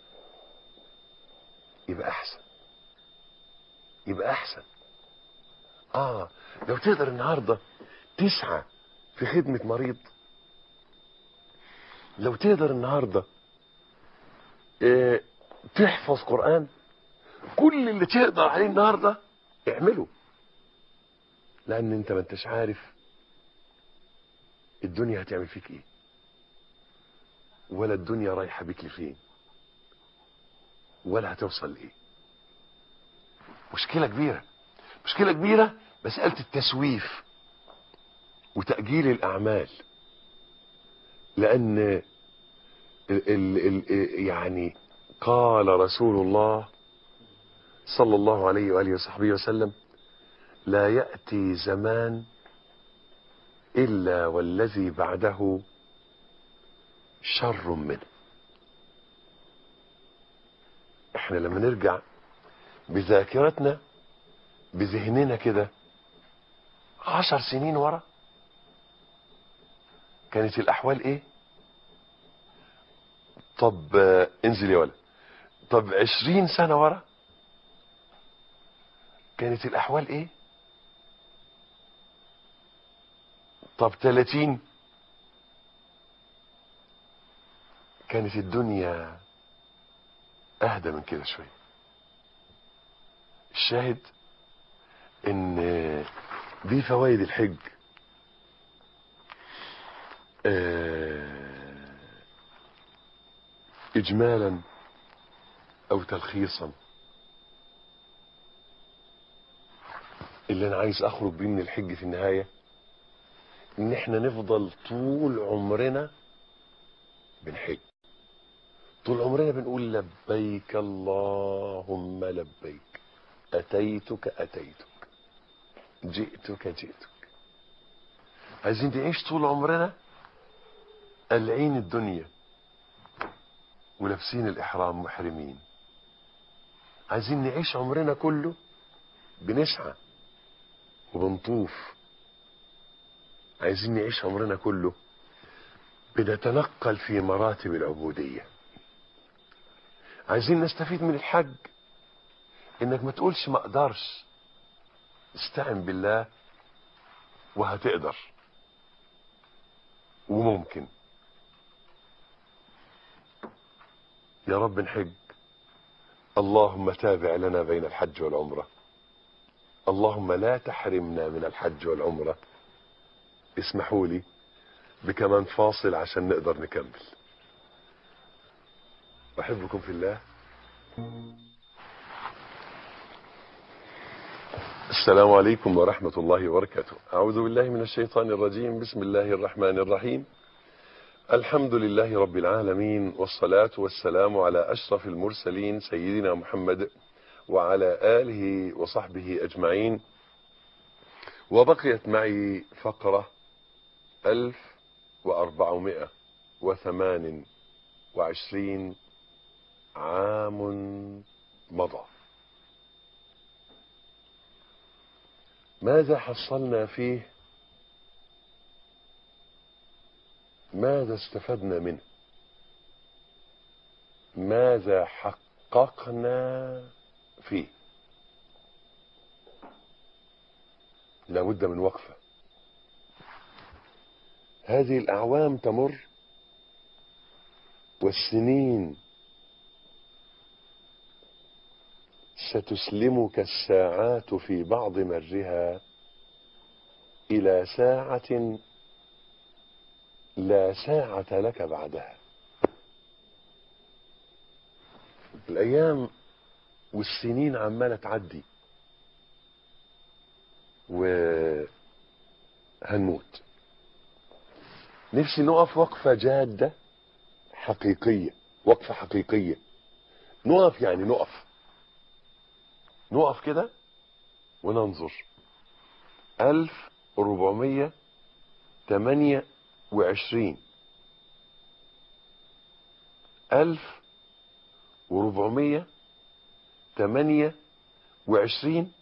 [SPEAKER 2] يبقى احسن يبقى احسن اه لو تقدر النهاردة تسعى في خدمة مريض لو تقدر النهاردة اه تحفظ قرآن كل اللي تقدر عليه النهاردة اعمله لان انت ما انتش عارف الدنيا هتعمل فيك ايه ولا الدنيا رايحة بيك لفين ولا هتوصل لايه مشكلة كبيرة مشكلة كبيرة مسألة التسويف وتأجيل الأعمال لأن ال ال ال يعني قال رسول الله صلى الله عليه وآله وصحبه وسلم لا يأتي زمان إلا والذي بعده شر منه احنا لما نرجع بذاكرتنا بذهننا كده عشر سنين ورا كانت الأحوال ايه طب آه، انزل يا ولد طب عشرين سنة ورا كانت الأحوال ايه طب تلاتين كانت الدنيا اهدى من كده شوية الشاهد ان دي فوائد الحج آه، اجمالا او تلخيصا اللي انا عايز اخرج بيه من الحج في النهاية ان احنا نفضل طول عمرنا بنحج طول عمرنا بنقول لبيك اللهم لبيك اتيتك اتيتك جئتك جئتك عايزين نعيش طول عمرنا قلعين الدنيا ولابسين الإحرام محرمين عايزين نعيش عمرنا كله بنسعى وبنطوف عايزين نعيش عمرنا كله بنتنقل في مراتب العبودية عايزين نستفيد من الحج انك ما تقولش ما اقدرش استعن بالله وهتقدر وممكن يا رب نحج اللهم تابع لنا بين الحج والعمرة اللهم لا تحرمنا من الحج والعمرة اسمحوا لي بكمان فاصل عشان نقدر نكمل أحبكم في الله السلام عليكم ورحمة الله وبركاته أعوذ بالله من الشيطان الرجيم بسم الله الرحمن الرحيم الحمد لله رب العالمين والصلاة والسلام على أشرف المرسلين سيدنا محمد وعلى آله وصحبه أجمعين وبقيت معي فقرة ألف وأربعمائة وثمان وعشرين عام مضى ماذا حصلنا فيه ماذا استفدنا منه ماذا حققنا فيه لابد من وقفة هذه الأعوام تمر والسنين ستسلمك الساعات في بعض مرها إلى ساعة لا ساعة لك بعدها الأيام والسنين عمالة تعدي وهنموت نفسي نقف وقفة جادة حقيقية وقفة حقيقية نقف يعني نقف نقف كده وننظر ألف وربعمية تمانية وعشرين ألف وربعمية تمانية وعشرين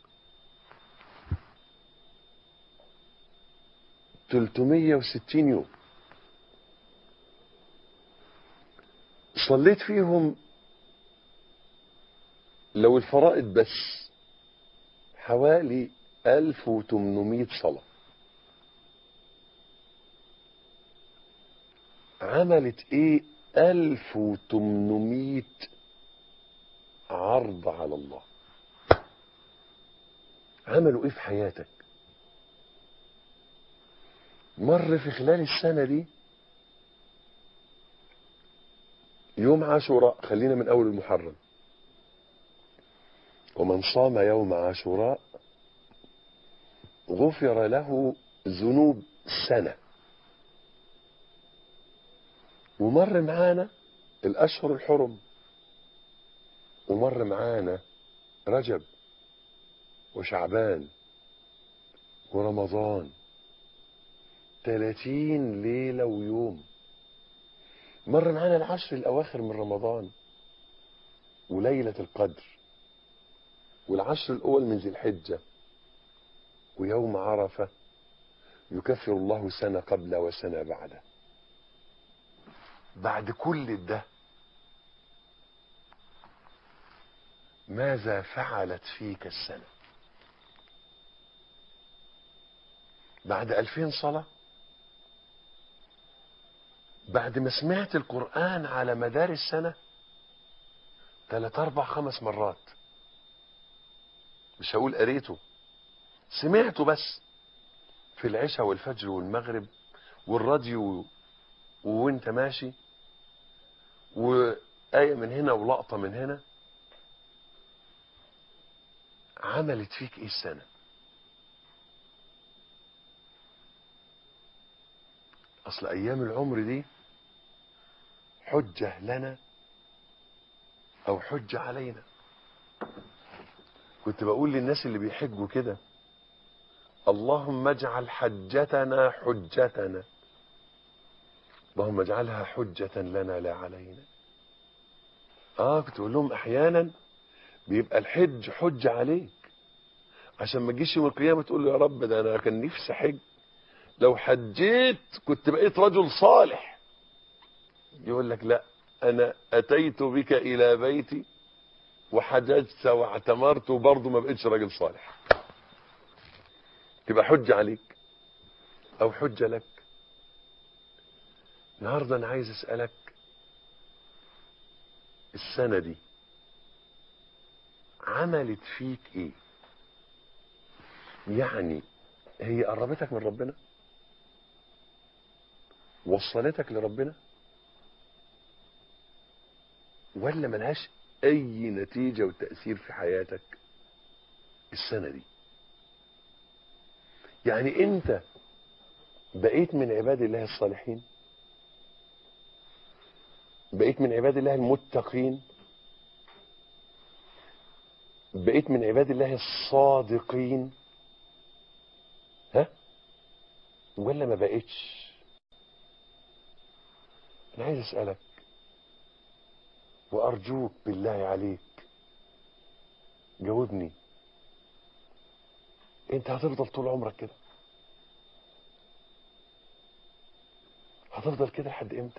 [SPEAKER 2] تلتمية وستين يوم صليت فيهم لو الفرائض بس حوالي ألف وتمنمية صلاة عملت ايه ألف وتمنمية عرض على الله عملوا ايه في حياتك مر في خلال السنة دي يوم عاشوراء خلينا من أول المحرم ومن صام يوم عاشوراء غفر له ذنوب سنة ومر معانا الأشهر الحرم ومر معانا رجب وشعبان ورمضان تلاتين ليلة ويوم مر معانا العشر الأواخر من رمضان وليلة القدر والعشر الأول من ذي الحجة ويوم عرفة يكفر الله سنة قبل وسنة بعده بعد كل ده ماذا فعلت فيك السنة بعد ألفين صلاة بعد ما سمعت القرآن على مدار السنة ثلاث أربع خمس مرات مش هقول قريته سمعته بس في العشاء والفجر والمغرب والراديو وانت ماشي وآية من هنا ولقطة من هنا عملت فيك ايه السنة اصل ايام العمر دي حجة لنا او حجة علينا كنت بقول للناس اللي بيحجوا كده اللهم اجعل حجتنا حجتنا اللهم اجعلها حجة لنا لا علينا اه كنت اقول لهم احيانا بيبقى الحج حجة عليك عشان ما تجيش يوم القيامة تقول له يا رب ده انا كان نفسي حج لو حجيت كنت بقيت رجل صالح يقول لك لا انا اتيت بك الى بيتي وحججت واعتمرت وبرضه ما بقتش راجل صالح تبقى حجة عليك او حجة لك النهاردة انا عايز اسألك السنة دي عملت فيك ايه يعني هي قربتك من ربنا وصلتك لربنا ولا ملهاش اي نتيجة وتأثير في حياتك السنة دي يعني انت بقيت من عباد الله الصالحين بقيت من عباد الله المتقين بقيت من عباد الله الصادقين ها ولا ما بقيتش انا عايز اسالك وارجوك بالله عليك جاوبني انت هتفضل طول عمرك كده هتفضل كده لحد امتى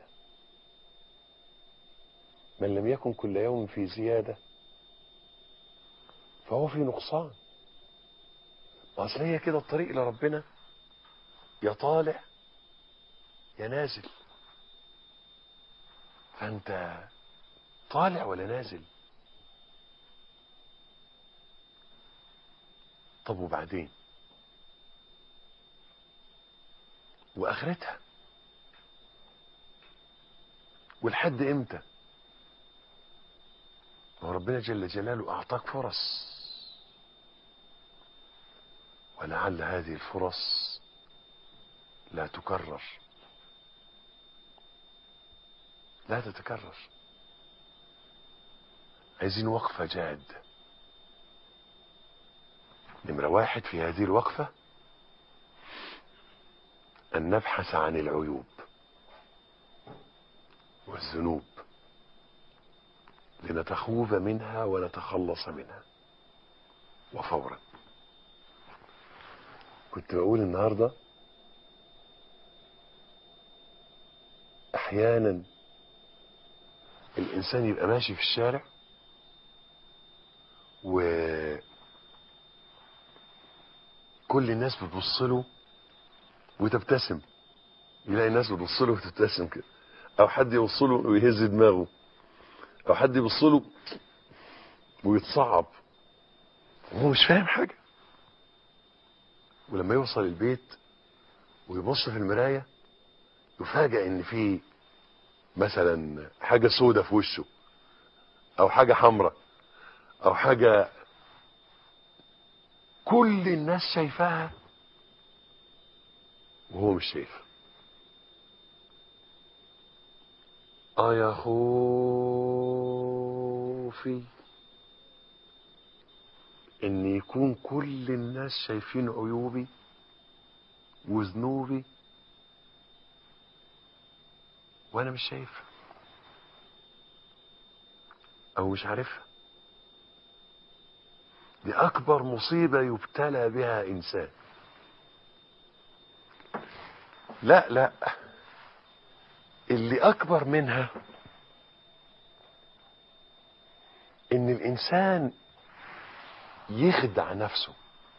[SPEAKER 2] من لم يكن كل يوم في زيادة فهو في نقصان ما اصل هي كده الطريق لربنا يا طالع يا نازل فانت طالع ولا نازل طب وبعدين واخرتها ولحد امتى وربنا جل جلاله اعطاك فرص ولعل هذه الفرص لا تكرر لا تتكرر عايزين وقفة جاد نمرة واحد في هذه الوقفة أن نبحث عن العيوب والذنوب لنتخوف منها ونتخلص منها وفورا كنت بقول النهاردة احيانا الانسان يبقى ماشي في الشارع و كل الناس بتبص له وتبتسم يلاقي الناس بتبص له وتبتسم كده او حد يبص له ويهز دماغه او حد يبص له ويتصعب وهو مش فاهم حاجه ولما يوصل البيت ويبص في المرايه يفاجئ ان في مثلا حاجه سودة في وشه او حاجه حمراء او حاجه كل الناس شايفاها وهو مش شايفها اه يا خوفي ان يكون كل الناس شايفين عيوبي وذنوبي وانا مش شايفها او مش عارفها دي اكبر مصيبة يبتلى بها انسان لا لا اللي اكبر منها ان الانسان يخدع نفسه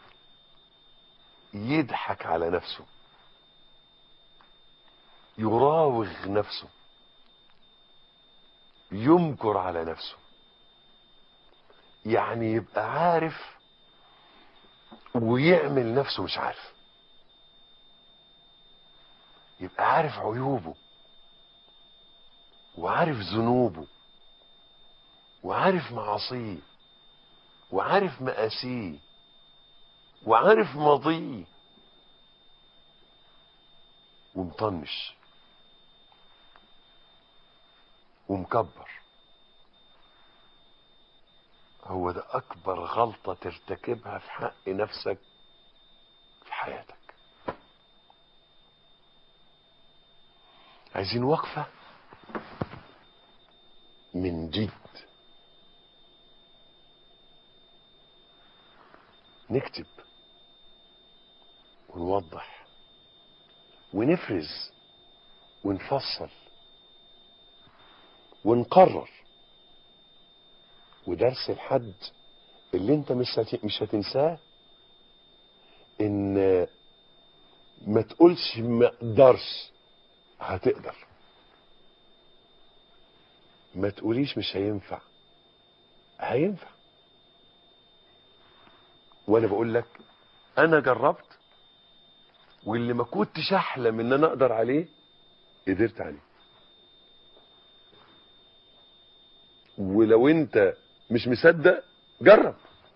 [SPEAKER 2] يضحك على نفسه يراوغ نفسه يمكر على نفسه يعني يبقى عارف ويعمل نفسه مش عارف يبقى عارف عيوبه وعارف ذنوبه وعارف معاصيه وعارف مآسيه وعارف ماضيه ومطنش ومكبر هو ده اكبر غلطة ترتكبها في حق نفسك في حياتك حياتك عايزين وقفة من جد نكتب ونوضح ونفرز ونفصل ونقرر ودرس الحد اللي انت مش هت- مش هتنساه ان ما تقولش ما اقدرش هتقدر ما تقوليش مش هينفع هينفع وانا بقول لك انا جربت واللي ما كنتش احلم ان انا اقدر عليه قدرت عليه ولو انت مش مصدق جرب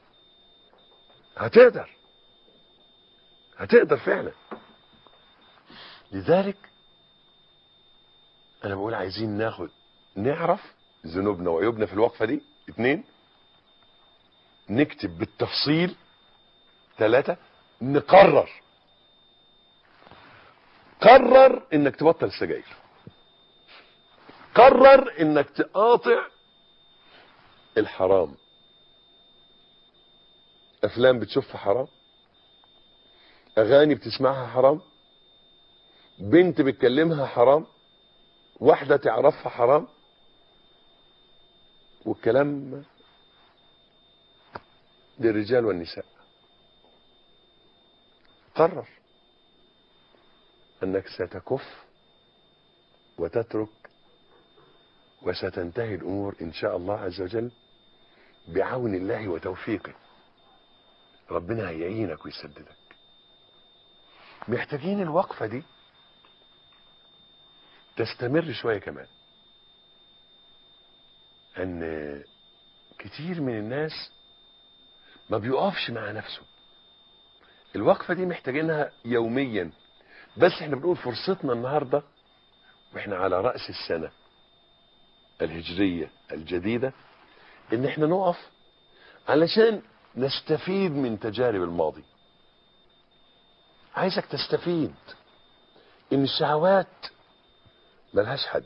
[SPEAKER 2] هتقدر هتقدر فعلا لذلك انا بقول عايزين ناخد نعرف ذنوبنا وعيوبنا في الوقفه دي اتنين نكتب بالتفصيل ثلاثة نقرر قرر انك تبطل السجاير قرر انك تقاطع الحرام افلام بتشوفها حرام اغاني بتسمعها حرام بنت بتكلمها حرام واحدة تعرفها حرام والكلام للرجال والنساء قرر انك ستكف وتترك وستنتهي الامور ان شاء الله عز وجل بعون الله وتوفيقه ربنا هيعينك ويسددك محتاجين الوقفة دي تستمر شوية كمان ان كتير من الناس ما بيقفش مع نفسه الوقفة دي محتاجينها يوميا بس احنا بنقول فرصتنا النهاردة واحنا على رأس السنة الهجرية الجديدة ان احنا نقف علشان نستفيد من تجارب الماضي عايزك تستفيد ان الشهوات ملهاش حد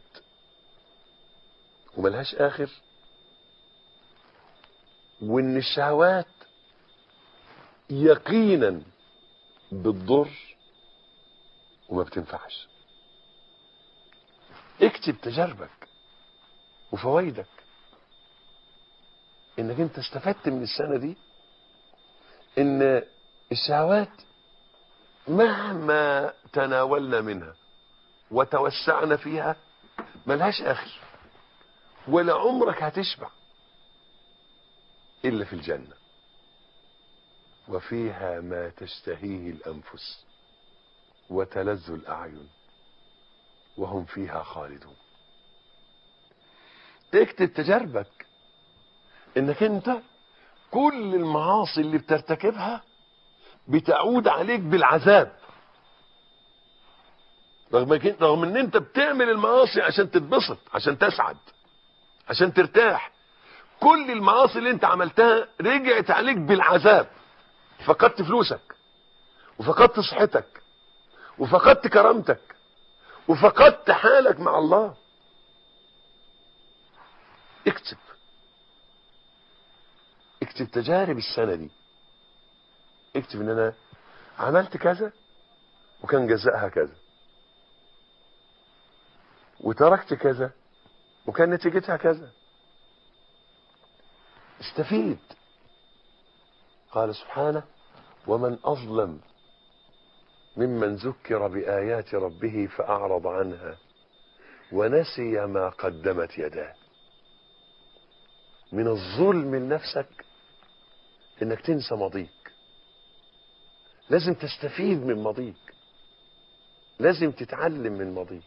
[SPEAKER 2] وملهاش اخر وان الشهوات يقينا بتضر وما بتنفعش اكتب تجاربك وفوائدك انك انت استفدت من السنة دي ان الشهوات مهما تناولنا منها وتوسعنا فيها ملهاش اخر ولا عمرك هتشبع الا في الجنة وفيها ما تشتهيه الانفس وتلذ الاعين وهم فيها خالدون اكتب تجاربك انك انت كل المعاصي اللي بترتكبها بتعود عليك بالعذاب رغم كن- رغم ان انت بتعمل المعاصي عشان تتبسط عشان تسعد عشان ترتاح كل المعاصي اللي انت عملتها رجعت عليك بالعذاب فقدت فلوسك وفقدت صحتك وفقدت كرامتك وفقدت حالك مع الله اكتب اكتب تجارب السنة دي اكتب ان انا عملت كذا وكان جزائها كذا وتركت كذا وكان نتيجتها كذا استفيد قال سبحانه ومن اظلم ممن ذكر بايات ربه فاعرض عنها ونسي ما قدمت يداه من الظلم لنفسك انك تنسى ماضيك لازم تستفيد من ماضيك لازم تتعلم من ماضيك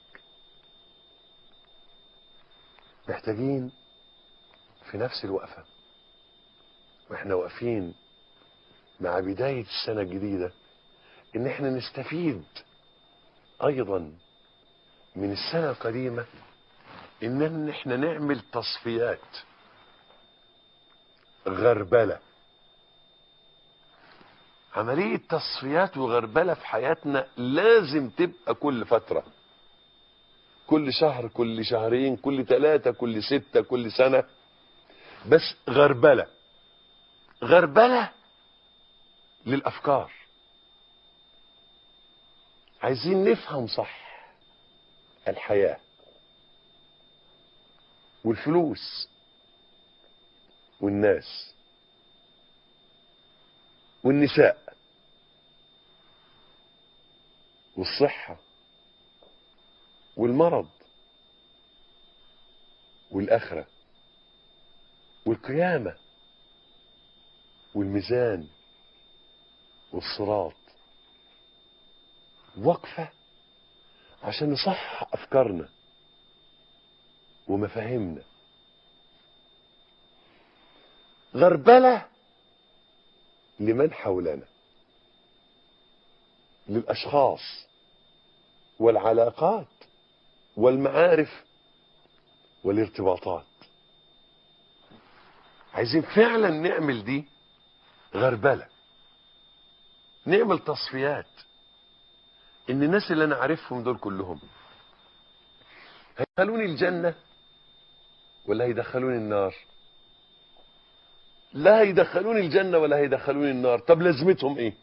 [SPEAKER 2] محتاجين في نفس الوقفة واحنا واقفين مع بداية السنة الجديدة ان احنا نستفيد ايضا من السنة القديمة ان احنا نعمل تصفيات غربلة عملية تصفيات وغربلة في حياتنا لازم تبقى كل فترة كل شهر كل شهرين كل ثلاثة كل ستة كل سنة بس غربلة غربلة للأفكار عايزين نفهم صح الحياة والفلوس والناس والنساء والصحة والمرض والآخرة والقيامة والميزان والصراط وقفة عشان نصحح أفكارنا ومفاهيمنا غربلة لمن حولنا للأشخاص والعلاقات والمعارف والارتباطات عايزين فعلا نعمل دي غربلة نعمل تصفيات ان الناس اللي انا عارفهم دول كلهم هيدخلوني الجنة ولا هيدخلوني النار لا هيدخلوني الجنة ولا هيدخلوني النار طب لازمتهم ايه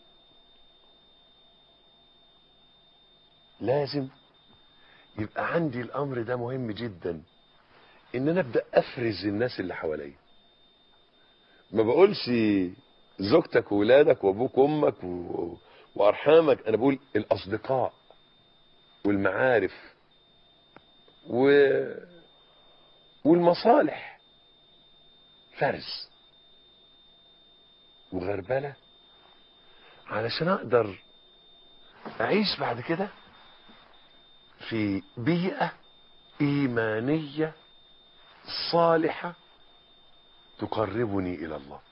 [SPEAKER 2] لازم يبقى عندي الامر ده مهم جدا ان انا ابدا افرز الناس اللي حواليا ما بقولش زوجتك وولادك وابوك وامك و... وارحامك انا بقول الاصدقاء والمعارف و... والمصالح فرز وغربله علشان اقدر اعيش بعد كده في بيئه ايمانيه صالحه تقربني الى الله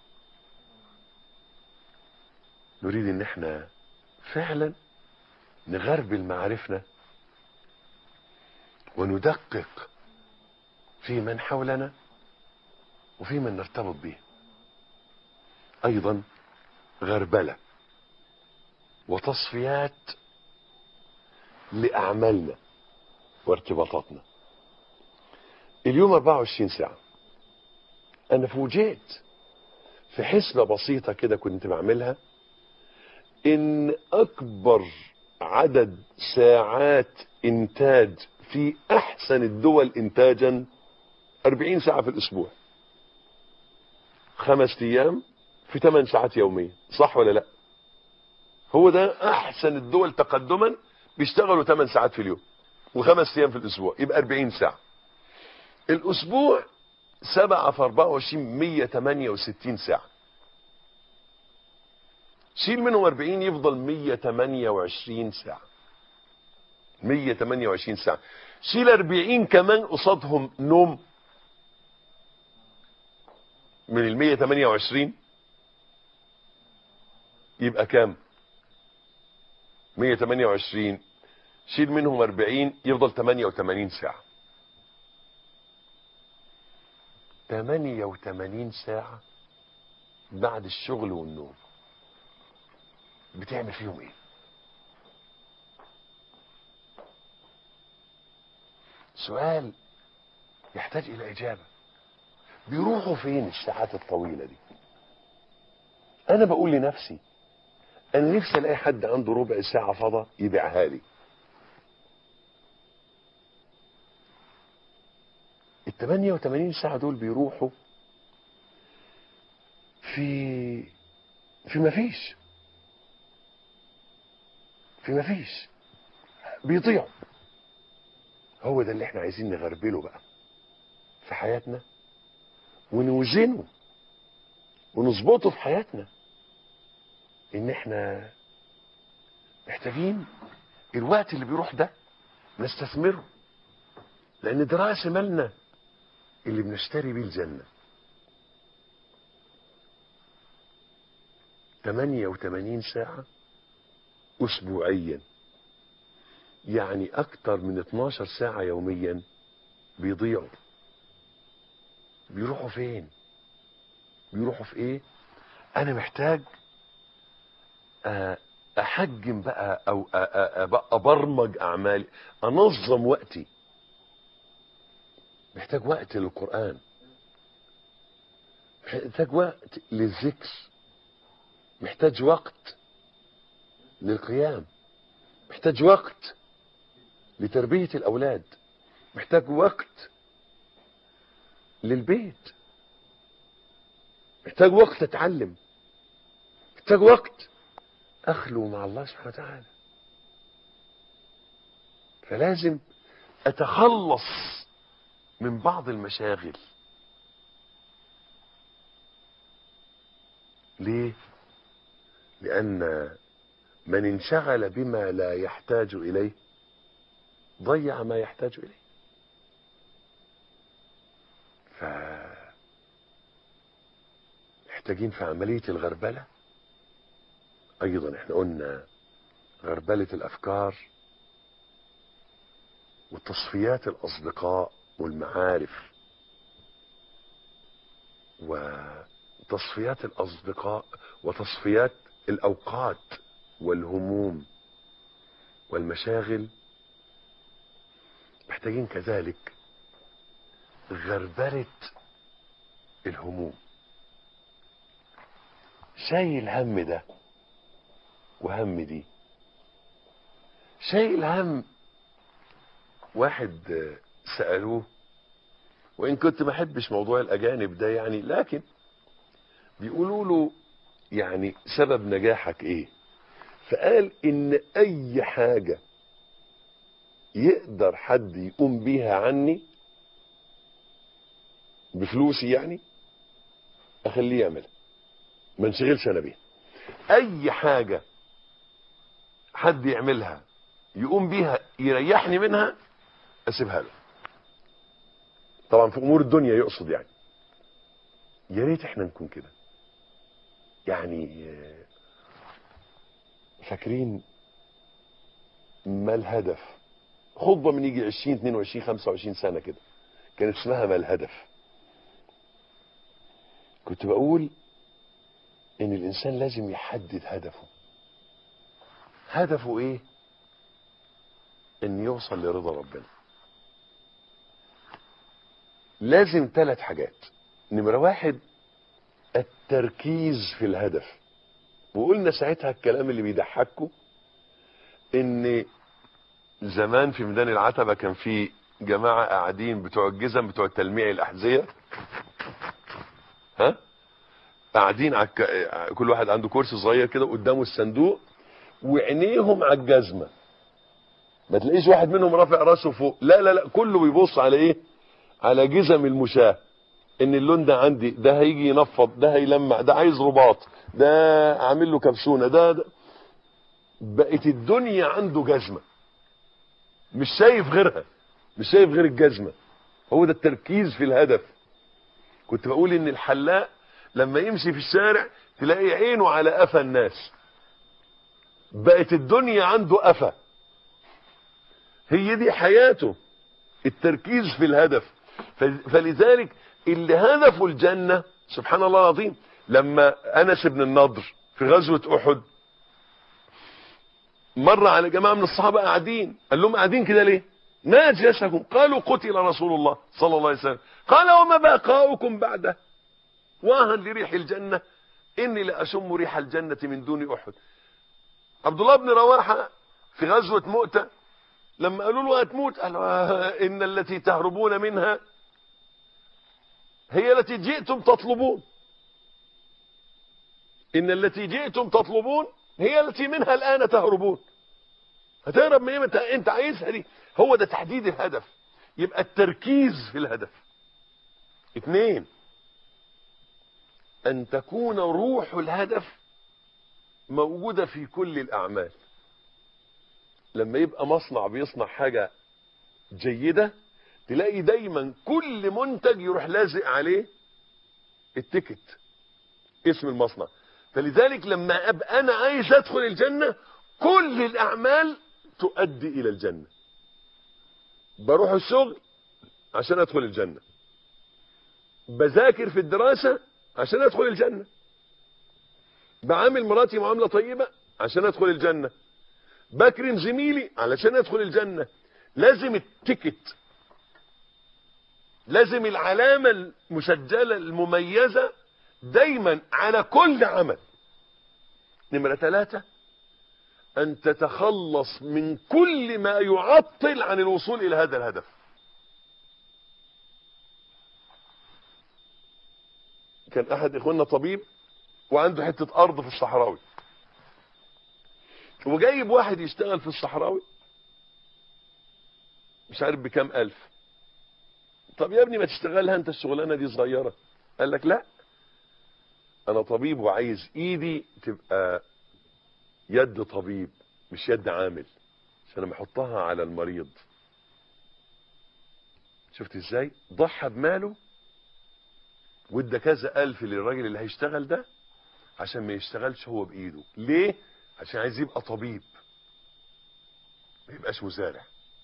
[SPEAKER 2] نريد ان احنا فعلا نغربل معارفنا وندقق في من حولنا وفي من نرتبط به ايضا غربله وتصفيات لاعمالنا وارتباطاتنا اليوم 24 ساعه انا فوجئت في حسبه بسيطه كده كنت بعملها ان اكبر عدد ساعات انتاج في احسن الدول انتاجا 40 ساعه في الاسبوع خمس ايام في 8 ساعات يوميا صح ولا لا هو ده احسن الدول تقدما بيشتغلوا 8 ساعات في اليوم وخمس ايام في الاسبوع يبقى 40 ساعه الاسبوع 7 في 24 168 ساعه شيل منهم 40 يفضل 128 ساعة 128 ساعة شيل 40 كمان قصادهم نوم من ال 128 يبقى كام 128 شيل منهم 40 يفضل 88 ساعة 88 ساعة بعد الشغل والنوم بتعمل فيهم ايه سؤال يحتاج الى اجابة بيروحوا فين الساعات الطويلة دي انا بقول لنفسي انا نفسي الاقي حد عنده ربع ساعة فضا يبيعها لي ال 88 ساعة دول بيروحوا في في مفيش في مفيش بيضيعوا هو ده اللي احنا عايزين نغربله بقى في حياتنا ونوزنه ونظبطه في حياتنا ان احنا محتاجين الوقت اللي بيروح ده نستثمره لان ده راس مالنا اللي بنشتري بيه الجنه 88 ساعه اسبوعيا يعني اكتر من 12 ساعة يوميا بيضيعوا بيروحوا فين بيروحوا في ايه انا محتاج آه، احجم بقى او أ- أ- أ- ابرمج اعمالي انظم وقتي محتاج وقت للقران محتاج وقت للذكر محتاج وقت للقيام محتاج وقت لتربيه الاولاد محتاج وقت للبيت محتاج وقت اتعلم محتاج وقت اخلو مع الله سبحانه وتعالى فلازم اتخلص من بعض المشاغل ليه لان من انشغل بما لا يحتاج اليه ضيع ما يحتاج اليه ف محتاجين في عمليه الغربله ايضا احنا قلنا غربلة الافكار وتصفيات الاصدقاء والمعارف وتصفيات الاصدقاء وتصفيات الاوقات والهموم والمشاغل محتاجين كذلك غربلة الهموم شايل هم ده وهم دي شايل هم واحد آه، سألوه وإن كنت ما أحبش موضوع الأجانب ده يعني لكن بيقولوا له يعني سبب نجاحك إيه فقال إن أي حاجة يقدر حد يقوم بيها عني بفلوسي يعني أخليه يعملها ما انشغلش أنا بيها أي حاجة حد يعملها يقوم بيها يريحني منها اسيبها له طبعا في امور الدنيا يقصد يعني يا ريت احنا نكون كده يعني آه، فاكرين ما الهدف خطبه من يجي 20 22 25 سنه كده كانت اسمها ما الهدف كنت بقول ان الانسان لازم يحدد هدفه هدفه ايه ان يوصل لرضا ربنا لازم ثلاث حاجات نمرة واحد التركيز في الهدف وقلنا ساعتها الكلام اللي بيضحكوا ان زمان في ميدان العتبة كان في جماعة قاعدين بتوع الجزم بتوع تلميع الأحذية ها قاعدين على الك- كل واحد عنده كرسي صغير كده قدامه الصندوق وعينيهم على الجزمه ما تلاقيش واحد منهم رافع راسه فوق لا لا لا كله بيبص على ايه على جزم المشاة ان اللون ده عندي ده هيجي ينفض ده هيلمع ده عايز رباط ده عامل له كبسونه ده, ده بقت الدنيا عنده جزمه مش شايف غيرها مش شايف غير الجزمه هو ده التركيز في الهدف كنت بقول ان الحلاق لما يمشي في الشارع تلاقي عينه على قفا الناس بقت الدنيا عنده قفا هي دي حياته التركيز في الهدف ف- فلذلك اللي هدفه الجنة سبحان الله العظيم لما أنس بن النضر في غزوة أحد مر على جماعة من الصحابة قاعدين قال لهم قاعدين كده ليه ما أجلسكم قالوا قتل رسول الله صلى الله عليه وسلم قال وما بقاؤكم بعده واها لريح الجنة إني لأشم ريح الجنة من دون أحد عبد الله بن رواحة في غزوة مؤتة لما قالوا له هتموت قال آه، إن التي تهربون منها هي التي جئتم تطلبون إن التي جئتم تطلبون هي التي منها الآن تهربون هتهرب من ايه ما انت انت عايزها دي هو ده تحديد الهدف يبقى التركيز في الهدف اثنين ان تكون روح الهدف موجودة في كل الاعمال لما يبقى مصنع بيصنع حاجة جيدة تلاقي دايما كل منتج يروح لازق عليه التيكت اسم المصنع فلذلك لما ابقى انا عايز ادخل الجنة كل الاعمال تؤدي الى الجنة بروح الشغل عشان ادخل الجنة بذاكر في الدراسة عشان ادخل الجنة بعامل مراتي معاملة طيبة عشان ادخل الجنة بكرم زميلي علشان ادخل الجنة لازم التيكت لازم العلامة المسجلة المميزة دايما على كل عمل نمرة ثلاثة أن تتخلص من كل ما يعطل عن الوصول إلى هذا الهدف كان أحد إخواننا طبيب وعنده حتة أرض في الصحراوي وجايب واحد يشتغل في الصحراوي مش عارف بكام ألف طب يا ابني ما تشتغلها انت الشغلانة دي صغيرة قال لك لا انا طبيب وعايز ايدي تبقى يد طبيب مش يد عامل عشان لما احطها على المريض شفت ازاي ضحى بماله وادى كذا الف للراجل اللي هيشتغل ده عشان ما يشتغلش هو بايده ليه عشان عايز يبقى طبيب ما يبقاش مزارع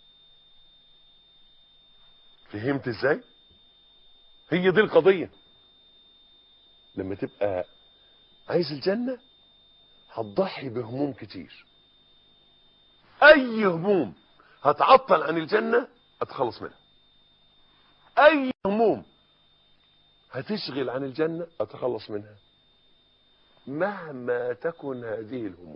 [SPEAKER 2] فهمت ازاي هي دي القضية لما تبقى عايز الجنة هتضحي بهموم كتير اي هموم هتعطل عن الجنة اتخلص منها اي هموم هتشغل عن الجنة اتخلص منها مهما تكن هذه الهموم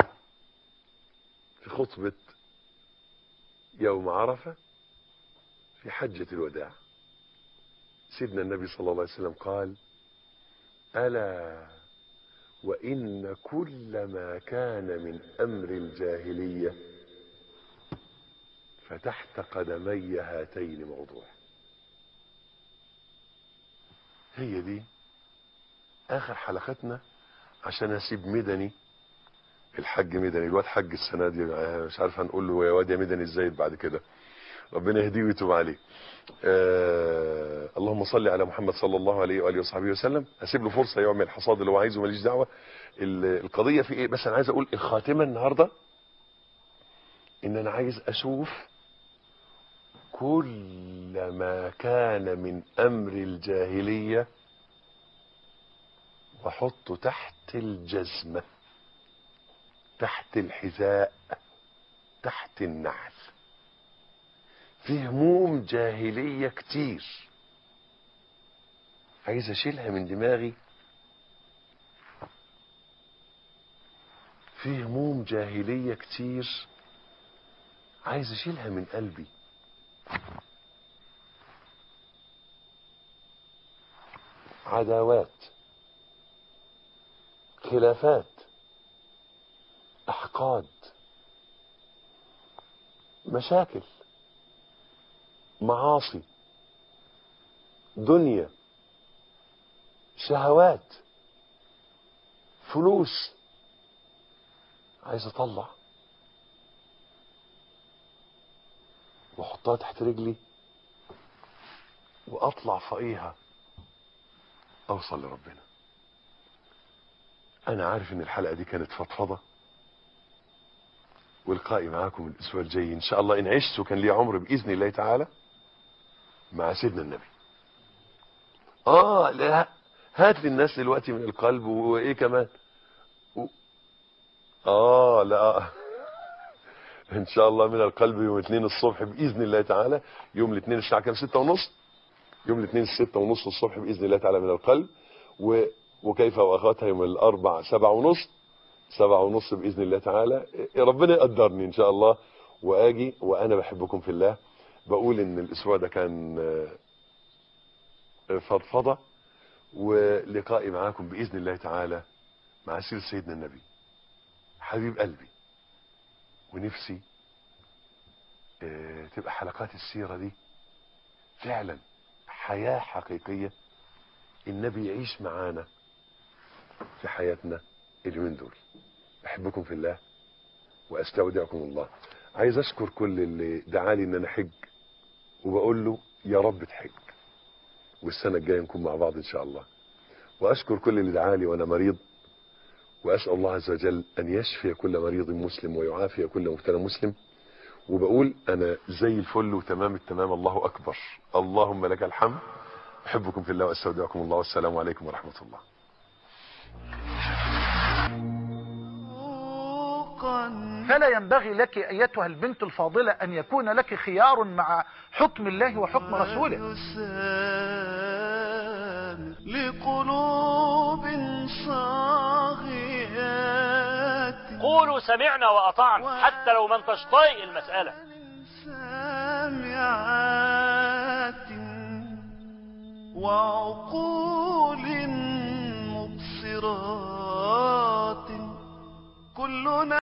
[SPEAKER 2] في خطبة يوم عرفة في حجة الوداع سيدنا النبي صلى الله عليه وسلم قال ألا وإن كل ما كان من أمر الجاهلية فتحت قدمي هاتين موضوع هي دي آخر حلقتنا عشان أسيب مدني الحج مدني الواد حج السنة دي مش عارف هنقول له يا واد يا مدني ازاي بعد كده ربنا يهديه ويتوب عليه آه اللهم صل على محمد صلى الله عليه واله وصحبه وسلم اسيب له فرصه يعمل الحصاد اللي هو عايزه ماليش دعوه القضيه في ايه بس انا عايز اقول الخاتمه النهارده ان انا عايز اشوف كل ما كان من امر الجاهليه واحطه تحت الجزمه تحت الحذاء تحت النعل في هموم جاهلية كتير عايز اشيلها من دماغي في هموم جاهلية كتير عايز اشيلها من قلبي عداوات خلافات احقاد مشاكل معاصي دنيا شهوات فلوس عايز اطلع واحطها تحت رجلي واطلع فوقيها اوصل لربنا انا عارف ان الحلقه دي كانت فضفضه ولقائي معاكم الاسبوع الجاي ان شاء الله ان عشت وكان لي عمر باذن الله تعالى مع سيدنا النبي اه لا هات لي الناس دلوقتي من القلب وايه كمان و... اه لا ان شاء الله من القلب يوم الاثنين الصبح باذن الله تعالى يوم الاثنين الساعه كام ستة ونص يوم الاثنين ستة ونص الصبح باذن الله تعالى من القلب و... وكيف واخواتها يوم الاربع سبعة ونص سبعة ونص باذن الله تعالى ربنا يقدرني ان شاء الله واجي وانا بحبكم في الله بقول ان الاسبوع ده كان فضفضة ولقائي معاكم باذن الله تعالى مع سير سيدنا النبي حبيب قلبي ونفسي تبقى حلقات السيرة دي فعلا حياة حقيقية النبي يعيش معانا في حياتنا اليومين دول احبكم في الله واستودعكم الله عايز اشكر كل اللي دعالي ان انا حج وبقول له يا رب تحج والسنة الجاية نكون مع بعض ان شاء الله واشكر كل اللي دعالي وانا مريض واسأل الله عز وجل ان يشفي كل مريض مسلم ويعافي كل مبتلى مسلم وبقول انا زي الفل وتمام التمام الله اكبر اللهم لك الحمد احبكم في الله واستودعكم الله والسلام عليكم ورحمة الله
[SPEAKER 3] فلا ينبغي لك أيتها البنت الفاضلة أن يكون لك خيار مع حكم الله وحكم رسوله
[SPEAKER 1] ويسام لقلوب صاغيات
[SPEAKER 4] قولوا سمعنا وأطعنا حتى لو ما انتش طايق المسألة
[SPEAKER 1] سامعات وعقول مبصرات كلنا